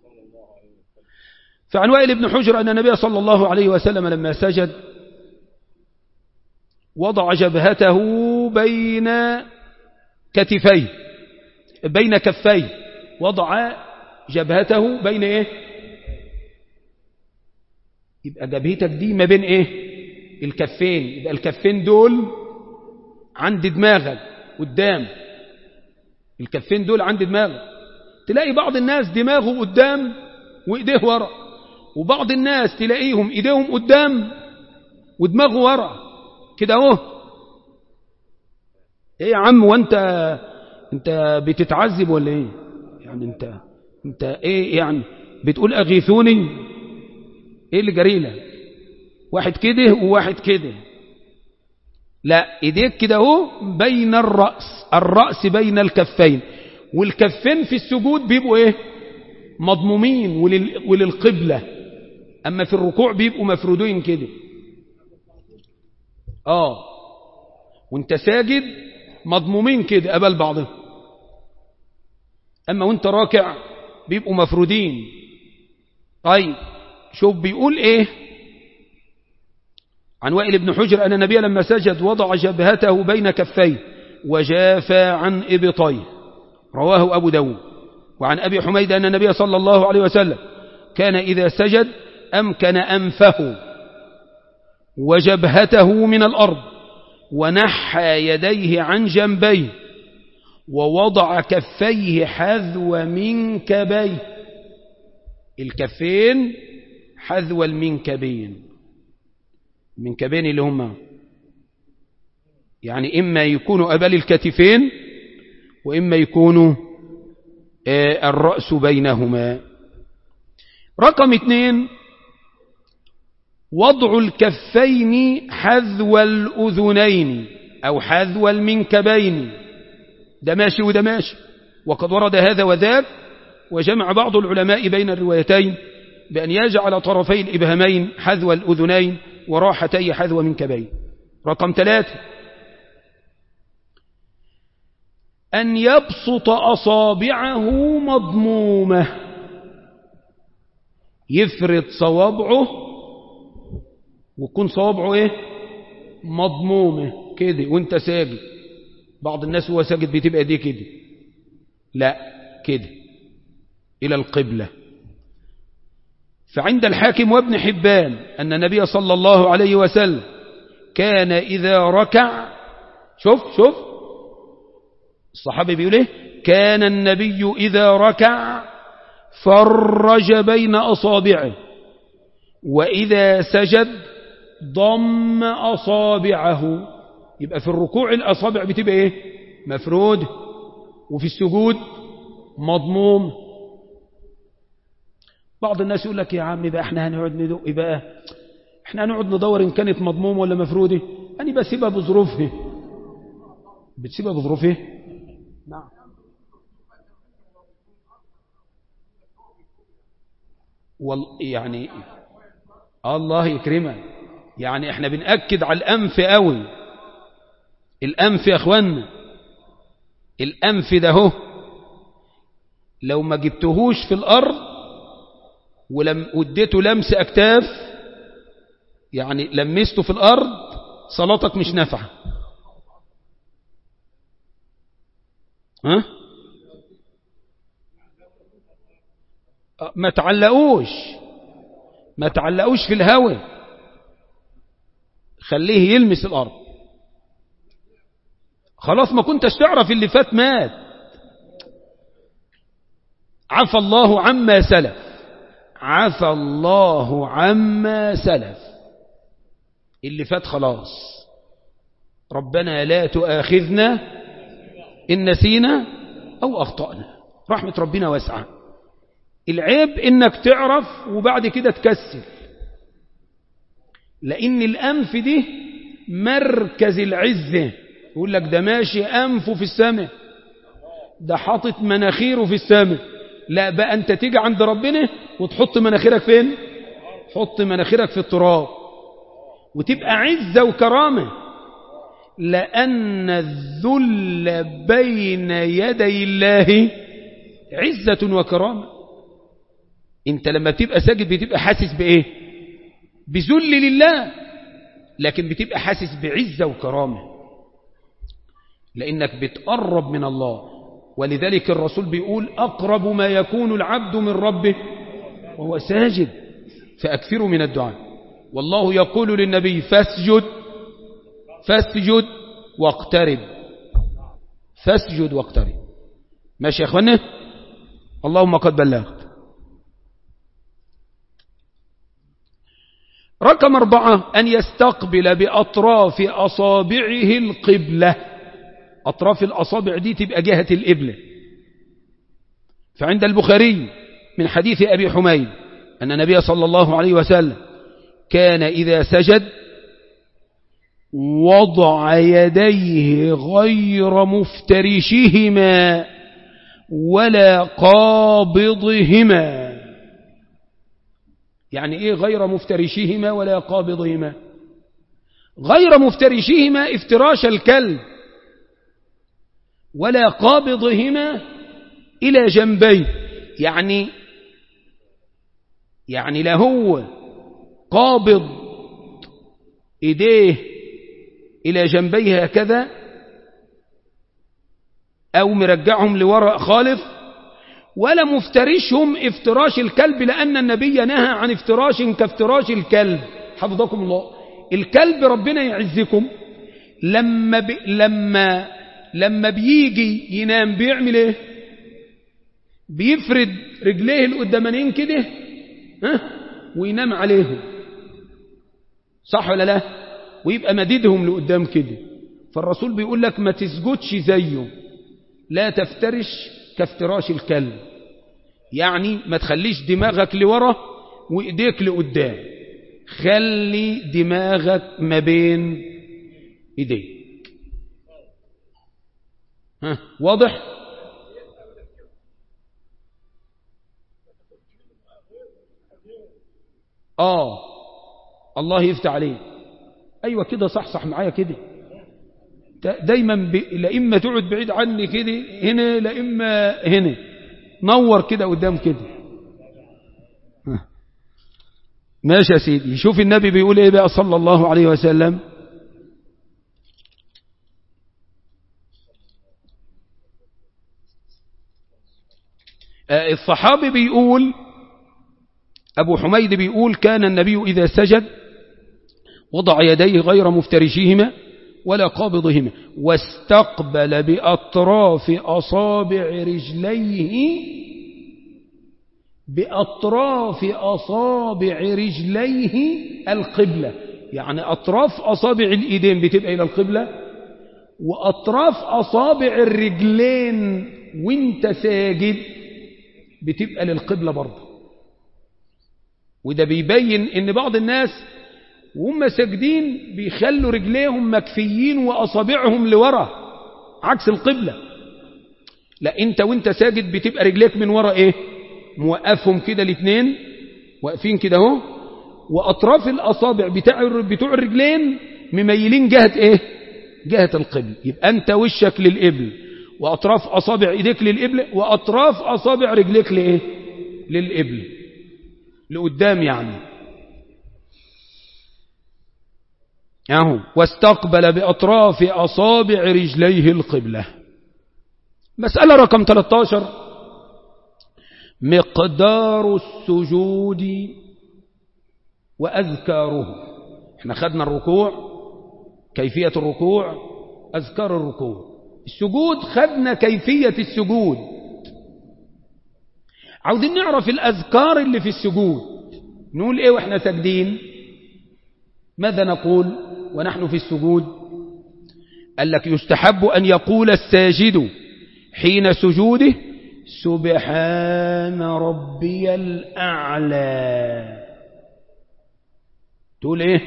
فعن وائل بن حجر أن النبي صلى الله عليه وسلم لما سجد وضع جبهته بين كتفيه بين كفيه وضع جبهته بين ايه يبقى جبهتك دي ما بين ايه الكفين يبقى الكفين دول عند دماغك قدام الكفين دول عند دماغك تلاقي بعض الناس دماغه قدام وايديه ورا وبعض الناس تلاقيهم ايديهم قدام ودماغه ورا كده اهو ايه يا عم وانت انت بتتعذب ولا ايه يعني انت انت ايه يعني بتقول اغيثوني ايه اللي جريلك واحد كده وواحد كده لا ايديك كده اهو بين الرأس الرأس بين الكفين والكفين في السجود بيبقوا ايه مضمومين ولل... وللقبلة اما في الركوع بيبقوا مفرودين كده اه وانت ساجد مضمومين كده قبل بعضهم اما وانت راكع بيبقوا مفرودين طيب شوف بيقول ايه عن وائل بن حجر أن النبي لما سجد وضع جبهته بين كفيه وجافى عن إبطيه رواه أبو داود وعن أبي حميد أن النبي صلى الله عليه وسلم كان إذا سجد أمكن أنفه وجبهته من الأرض ونحى يديه عن جنبيه ووضع كفيه حذو منكبيه الكفين حذو المنكبين المنكبين اللي هم يعني إما يكونوا أبل الكتفين وإما يكونوا الرأس بينهما رقم اثنين وضع الكفين حذو الأذنين أو حذو المنكبين ده ماشي وده ماشي وقد ورد هذا وذاك وجمع بعض العلماء بين الروايتين بأن يجعل طرفي الإبهامين حذو الأذنين وراحتي حذو منكبين رقم ثلاثة أن يبسط أصابعه مضمومة يفرد صوابعه ويكون صوابعه ايه مضمومة كده وانت ساجد بعض الناس هو ساجد بتبقى دي كده لا كده إلى القبلة فعند الحاكم وابن حبان أن النبي صلى الله عليه وسلم كان إذا ركع شوف شوف الصحابي بيقول ايه كان النبي إذا ركع فرج بين أصابعه وإذا سجد ضم أصابعه يبقى في الركوع الأصابع بتبقى ايه مفرود وفي السجود مضموم بعض الناس يقول لك يا عم بقى احنا هنقعد ندق بقى احنا هنقعد ندور ان كانت مضموم ولا مفروده انا بسيبها بظروفها بتسيبها بظروفها نعم وال يعني الله يكرمك يعني احنا بنأكد على الأنف قوي الأنف يا اخوانا الأنف ده هو لو ما جبتهوش في الأرض ولم وديته لمس أكتاف يعني لمسته في الأرض صلاتك مش نافعة ها ما تعلقوش ما تعلقوش في الهواء خليه يلمس الأرض خلاص ما كنتش تعرف اللي فات مات عفى الله عما سلف عفى الله عما سلف اللي فات خلاص ربنا لا تؤاخذنا إن نسينا أو أخطأنا رحمة ربنا واسعة العيب إنك تعرف وبعد كده تكسل لأن الأنف دي مركز العزة يقول لك ده ماشي أنفه في السماء ده حاطط مناخيره في السماء لا بقى أنت تيجي عند ربنا وتحط مناخيرك فين حط مناخيرك في التراب وتبقى عزة وكرامة لأن الذل بين يدي الله عزة وكرامة انت لما بتبقى ساجد بتبقى حاسس بإيه بذل لله لكن بتبقى حاسس بعزة وكرامة لأنك بتقرب من الله ولذلك الرسول بيقول أقرب ما يكون العبد من ربه وهو ساجد فأكثروا من الدعاء والله يقول للنبي فاسجد فاسجد واقترب فاسجد واقترب ماشي يا اخوانا اللهم قد بلغت رقم أربعة أن يستقبل بأطراف أصابعه القبلة أطراف الأصابع دي تبقى جهة الإبلة فعند البخاري من حديث أبي حميد أن النبي صلى الله عليه وسلم كان إذا سجد وضع يديه غير مفترشهما ولا قابضهما يعني إيه غير مفترشهما ولا قابضهما غير مفترشهما افتراش الكلب ولا قابضهما إلى جنبيه يعني يعني لا هو قابض إيديه إلى جنبيه هكذا أو مرجعهم لوراء خالص ولا مفترشهم افتراش الكلب لأن النبي نهى عن افتراش كافتراش الكلب حفظكم الله الكلب ربنا يعزكم لما ب... لما لما بيجي ينام بيعمل ايه بيفرد رجليه القدامانين كده ها وينام عليهم صح ولا لا ويبقى مديدهم لقدام كده فالرسول بيقول لك ما تسجدش زيه لا تفترش كافتراش الكلب يعني ما تخليش دماغك لورا وايديك لقدام خلي دماغك ما بين ايديك ها واضح اه الله يفتح عليك ايوه كده صح صح معايا كده دايما ب... لا اما تقعد بعيد عني كده هنا لا اما هنا نور كده قدام كده ماشي يا سيدي شوف النبي بيقول ايه بقى صلى الله عليه وسلم الصحابي بيقول أبو حميد بيقول كان النبي إذا سجد وضع يديه غير مفترشيهما ولا قابضهما واستقبل بأطراف أصابع رجليه بأطراف أصابع رجليه القبلة يعني أطراف أصابع الإيدين بتبقى إلى القبلة وأطراف أصابع الرجلين وانت ساجد بتبقى للقبلة برضه وده بيبين ان بعض الناس وهم ساجدين بيخلوا رجليهم مكفيين واصابعهم لورا عكس القبلة لا انت وانت ساجد بتبقى رجليك من ورا ايه موقفهم كده الاثنين واقفين كده اهو واطراف الاصابع بتاع بتوع الرجلين مميلين جهة ايه جهة القبل يبقى انت وشك للقبل واطراف اصابع ايديك للقبل واطراف اصابع رجليك لايه للقبل لقدام يعني اهو واستقبل باطراف اصابع رجليه القبلة مسألة رقم 13 مقدار السجود وأذكاره احنا خدنا الركوع كيفية الركوع أذكار الركوع السجود خدنا كيفية السجود عاوزين نعرف الأذكار اللي في السجود نقول ايه واحنا ساجدين ماذا نقول ونحن في السجود قال لك يستحب أن يقول الساجد حين سجوده سبحان ربي الأعلى تقول ايه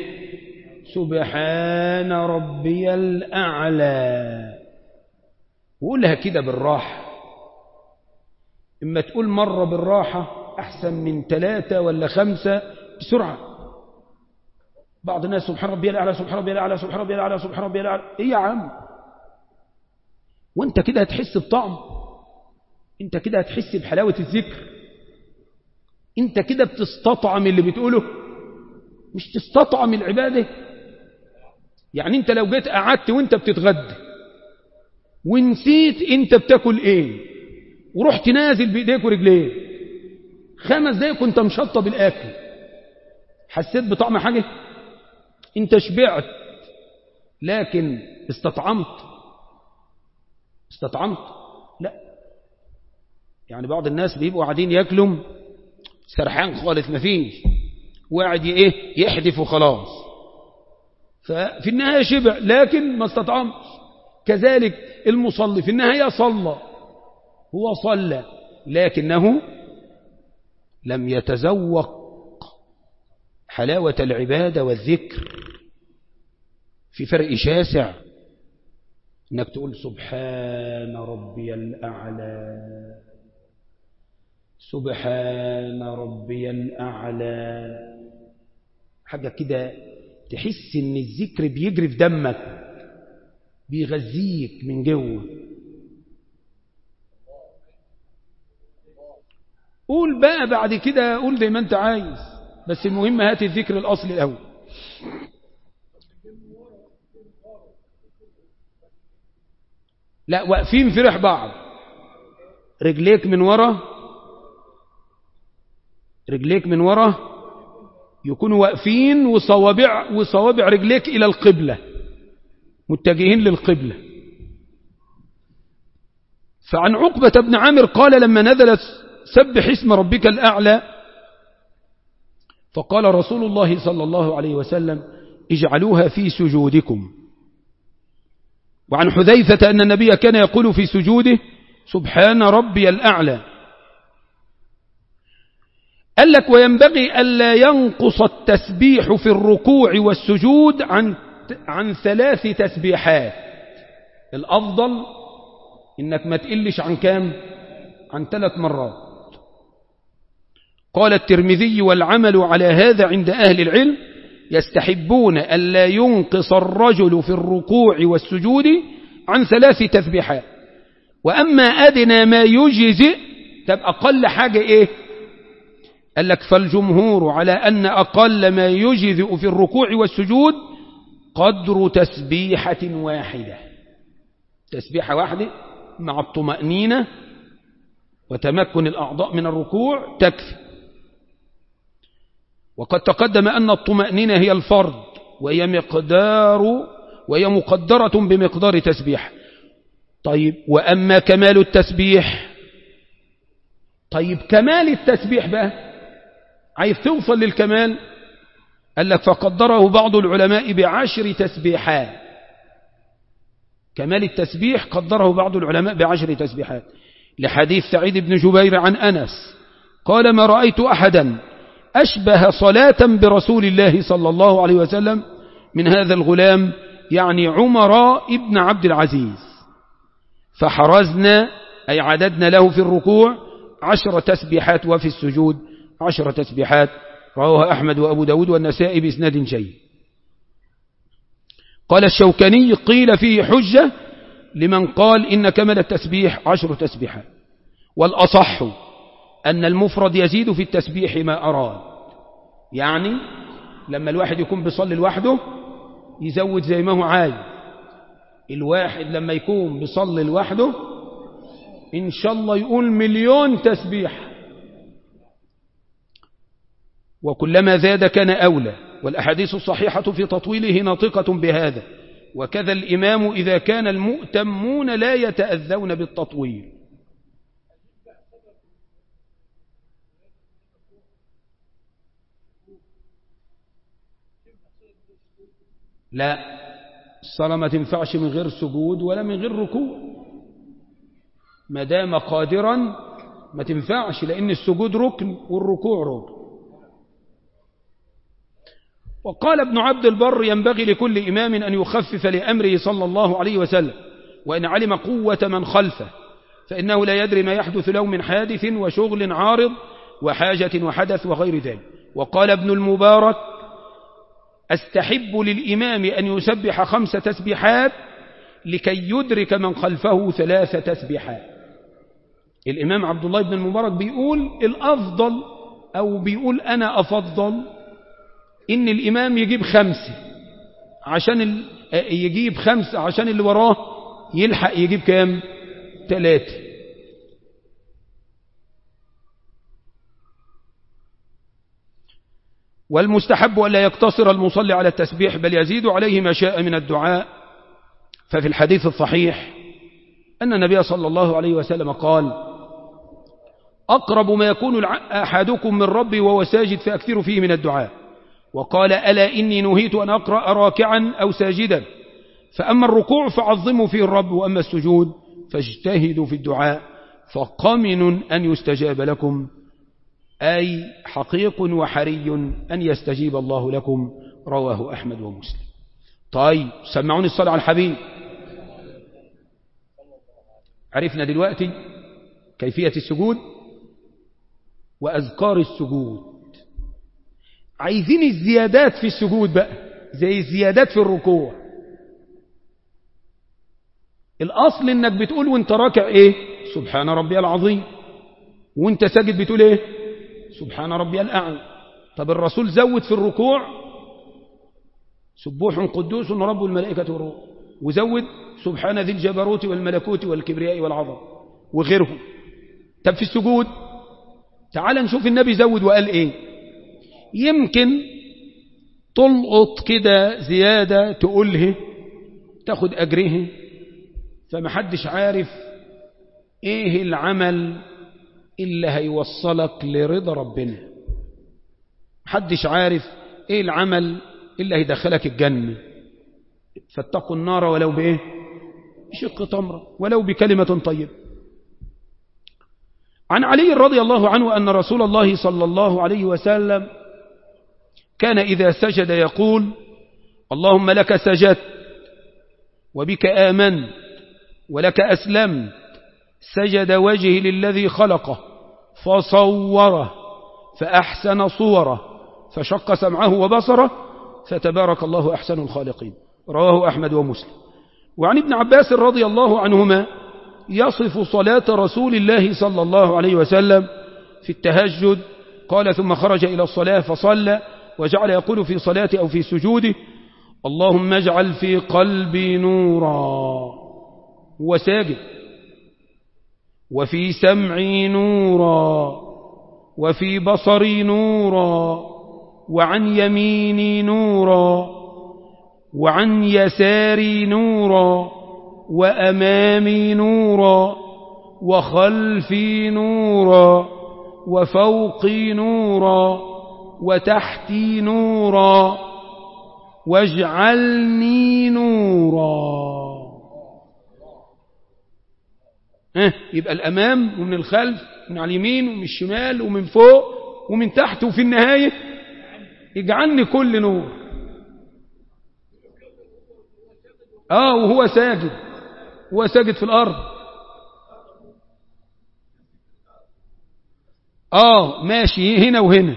سبحان ربي الأعلى وقولها كده بالراحة إما تقول مرة بالراحة أحسن من ثلاثة ولا خمسة بسرعة بعض الناس سبحان ربي الأعلى سبحان ربي الأعلى سبحان ربي الأعلى سبحان ربي الأعلى إيه يا عم وانت كده هتحس بطعم انت كده هتحس بحلاوة الذكر انت كده بتستطعم اللي بتقوله مش تستطعم العبادة يعني انت لو جيت قعدت وانت بتتغدى ونسيت انت بتاكل ايه ورحت نازل بايديك ورجليك خمس دقايق كنت مشطب الاكل حسيت بطعم حاجة انت شبعت لكن استطعمت استطعمت لا يعني بعض الناس بيبقوا قاعدين ياكلوا سرحان خالص مفيش وقاعد ايه يحدف وخلاص ففي النهاية شبع لكن ما استطعمش كذلك المصلي في النهاية صلى هو صلى لكنه لم يتذوق حلاوة العبادة والذكر في فرق شاسع انك تقول سبحان ربي الأعلى سبحان ربي الأعلى حاجة كده تحس ان الذكر بيجري في دمك بيغذيك من جوه قول بقى بعد كده قول زي ما انت عايز بس المهم هات الذكر الأصلي الأول لا واقفين في ريح بعض رجليك من ورا رجليك من ورا يكونوا واقفين وصوابع وصوابع رجليك إلى القبلة متجهين للقبلة فعن عقبة بن عامر قال لما نزلت سبح اسم ربك الأعلى فقال رسول الله صلى الله عليه وسلم اجعلوها في سجودكم وعن حذيفة أن النبي كان يقول في سجوده سبحان ربي الأعلى قال لك وينبغي ألا ينقص التسبيح في الركوع والسجود عن عن ثلاث تسبيحات الأفضل إنك ما تقلش عن كام عن ثلاث مرات قال الترمذي والعمل على هذا عند أهل العلم يستحبون ألا ينقص الرجل في الركوع والسجود عن ثلاث تسبيحات وأما أدنى ما يجزئ تبقى أقل حاجة إيه قال لك فالجمهور على أن أقل ما يجزئ في الركوع والسجود قدر تسبيحة واحدة تسبيحة واحدة مع الطمأنينة وتمكن الأعضاء من الركوع تكفي وقد تقدم أن الطمأنينة هي الفرض وهي مقدار وهي مقدرة بمقدار تسبيح طيب وأما كمال التسبيح طيب كمال التسبيح بقى عايز توصل للكمال قال لك فقدره بعض العلماء بعشر تسبيحات كمال التسبيح قدره بعض العلماء بعشر تسبيحات لحديث سعيد بن جبير عن أنس قال ما رأيت أحدا أشبه صلاة برسول الله صلى الله عليه وسلم من هذا الغلام يعني عمر ابن عبد العزيز فحرزنا أي عددنا له في الركوع عشر تسبيحات وفي السجود عشر تسبيحات رواه أحمد وأبو داود والنسائي بإسناد جيد قال الشوكاني قيل فيه حجة لمن قال إن كمل التسبيح عشر تسبيحات والأصح أن المفرد يزيد في التسبيح ما أراد يعني لما الواحد يكون بيصلي لوحده يزود زي ما هو عايز الواحد لما يكون بيصلي لوحده إن شاء الله يقول مليون تسبيح وكلما زاد كان أولى والأحاديث الصحيحة في تطويله ناطقة بهذا وكذا الإمام إذا كان المؤتمون لا يتأذون بالتطويل لا الصلاة ما تنفعش من غير سجود ولا من غير ركوع ما دام قادرا ما تنفعش لأن السجود ركن والركوع ركن وقال ابن عبد البر ينبغي لكل إمام أن يخفف لأمره صلى الله عليه وسلم وإن علم قوة من خلفه فإنه لا يدري ما يحدث له من حادث وشغل عارض وحاجة وحدث وغير ذلك وقال ابن المبارك أستحب للإمام أن يسبح خمس تسبيحات لكي يدرك من خلفه ثلاث تسبيحات الإمام عبد الله بن المبارك بيقول الأفضل أو بيقول أنا أفضل إن الإمام يجيب خمسة عشان ال... يجيب خمسة عشان اللي وراه يلحق يجيب كام ثلاثة والمستحب ألا يقتصر المصلي على التسبيح بل يزيد عليه ما شاء من الدعاء ففي الحديث الصحيح أن النبي صلى الله عليه وسلم قال أقرب ما يكون أحدكم من ربي وهو ساجد فأكثر فيه من الدعاء وقال ألا إني نهيت أن أقرأ راكعا أو ساجدا فأما الركوع فعظموا فيه الرب وأما السجود فاجتهدوا في الدعاء فقمن أن يستجاب لكم أي حقيق وحري أن يستجيب الله لكم رواه أحمد ومسلم طيب سمعوني الصلاة على الحبيب عرفنا دلوقتي كيفية السجود وأذكار السجود عايزين الزيادات في السجود بقى زي الزيادات في الركوع الأصل إنك بتقول وانت راكع إيه سبحان ربي العظيم وانت ساجد بتقول إيه سبحان ربي الأعلى طب الرسول زود في الركوع سبوح قدوس رب الملائكة والروح وزود سبحان ذي الجبروت والملكوت والكبرياء والعظم وغيره طب في السجود تعال نشوف النبي زود وقال ايه يمكن تلقط كده زيادة تقوله تاخد أجره فمحدش عارف ايه العمل اللي هيوصلك لرضا ربنا محدش عارف ايه العمل اللي هيدخلك الجنة فاتقوا النار ولو بايه بشق تمرة ولو بكلمة طيبة عن علي رضي الله عنه أن رسول الله صلى الله عليه وسلم كان إذا سجد يقول اللهم لك سجدت وبك آمنت ولك أسلمت سجد وجهي للذي خلقه فصوره فأحسن صوره فشق سمعه وبصره فتبارك الله أحسن الخالقين رواه أحمد ومسلم وعن ابن عباس رضي الله عنهما يصف صلاة رسول الله صلى الله عليه وسلم في التهجد قال ثم خرج إلى الصلاة فصلى وجعل يقول في صلاته أو في سجوده اللهم اجعل في قلبي نورا وساجد وفي سمعي نورا وفي بصري نورا وعن يميني نورا وعن يساري نورا وأمامي نورا وخلفي نورا وفوقي نورا وتحتي نورا واجعلني نورا اه يبقى الأمام ومن الخلف ومن على اليمين ومن الشمال ومن فوق ومن تحت وفي النهاية اجعلني كل نور اه وهو ساجد هو ساجد في الأرض اه ماشي هنا وهنا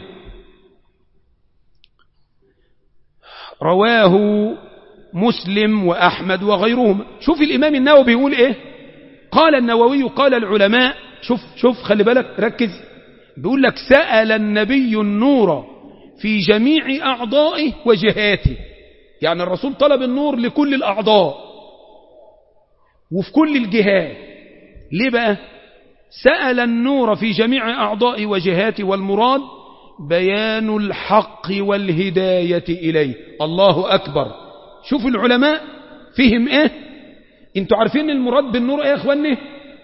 رواه مسلم وأحمد وغيرهما شوف الإمام النووي بيقول إيه قال النووي قال العلماء شوف شوف خلي بالك ركز بيقول لك سأل النبي النور في جميع أعضائه وجهاته يعني الرسول طلب النور لكل الأعضاء وفي كل الجهات ليه بقى سأل النور في جميع أعضاء وجهاته والمراد بيان الحق والهداية إليه الله أكبر شوف العلماء فهم إيه انتوا عارفين المراد بالنور ايه يا اخواني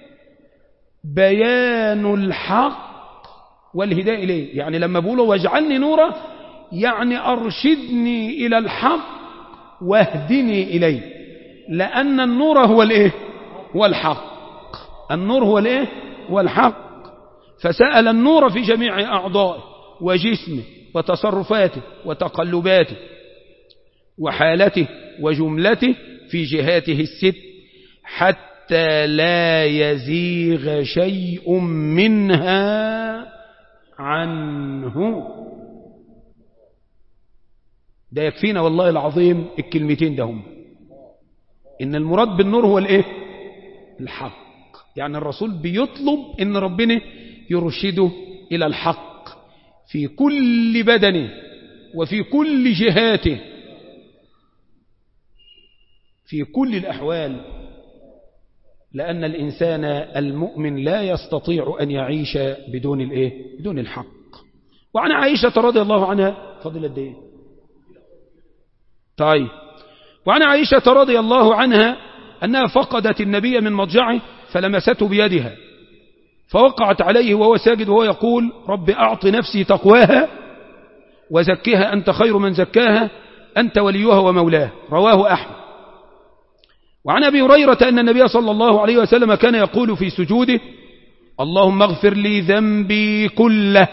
بيان الحق والهداية إليه يعني لما بقولوا واجعلني نورا يعني أرشدني إلى الحق واهدني إليه لأن النور هو الإيه هو الحق النور هو الإيه هو الحق فسأل النور في جميع أعضائه وجسمه وتصرفاته وتقلباته وحالته وجملته في جهاته الست حتى لا يزيغ شيء منها عنه ده يكفينا والله العظيم الكلمتين ده هم إن المراد بالنور هو الإيه الحق يعني الرسول بيطلب إن ربنا يرشده إلى الحق في كل بدنه وفي كل جهاته في كل الأحوال لأن الإنسان المؤمن لا يستطيع أن يعيش بدون الإيه؟ بدون الحق وعن عائشة رضي الله عنها فضل الدين طيب وعن عائشة رضي الله عنها أنها فقدت النبي من مضجعه فلمسته بيدها فوقعت عليه وهو ساجد وهو يقول رب أعط نفسي تقواها وزكها أنت خير من زكاها أنت وليها ومولاه رواه أحمد وعن أبي هريرة أن النبي صلى الله عليه وسلم كان يقول في سجوده اللهم اغفر لي ذنبي كله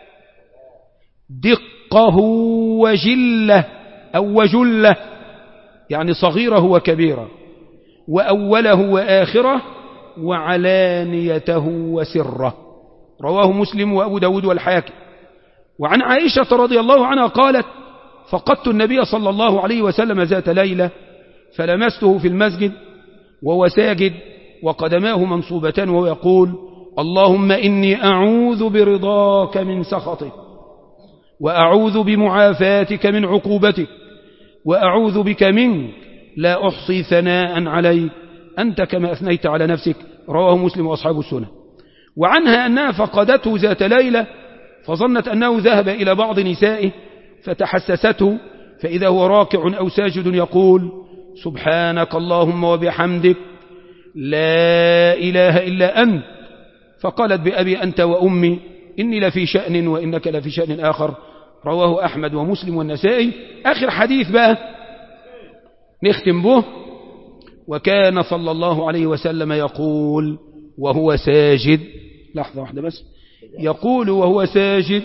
دقه وجله أو وجله يعني صغيره وكبيره وأوله وآخره وعلانيته وسره رواه مسلم وأبو داود والحاكم وعن عائشة رضي الله عنها قالت فقدت النبي صلى الله عليه وسلم ذات ليلة فلمسته في المسجد وهو ساجد وقدماه منصوبتان وهو يقول اللهم إني أعوذ برضاك من سخطك وأعوذ بمعافاتك من عقوبتك وأعوذ بك منك لا أحصي ثناء عليك أنت كما أثنيت على نفسك رواه مسلم وأصحاب السنة وعنها أنها فقدته ذات ليلة فظنت أنه ذهب إلى بعض نسائه فتحسسته فإذا هو راكع أو ساجد يقول سبحانك اللهم وبحمدك لا إله إلا أنت فقالت بأبي أنت وأمي إني لفي شأن وإنك لفي شأن آخر رواه أحمد ومسلم والنسائي آخر حديث بقى نختم به وكان صلى الله عليه وسلم يقول وهو ساجد لحظة واحدة بس يقول وهو ساجد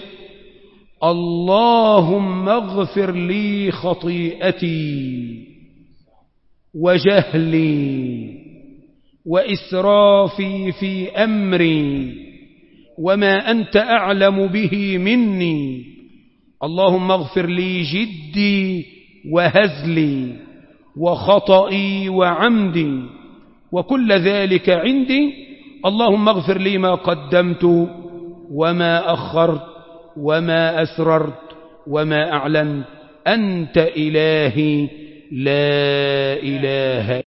اللهم اغفر لي خطيئتي وجهلي وإسرافي في أمري وما أنت أعلم به مني اللهم اغفر لي جدي وهزلي وخطئي وعمدي وكل ذلك عندي اللهم اغفر لي ما قدمت وما أخرت وما أسررت وما أعلنت أنت إلهي لا إله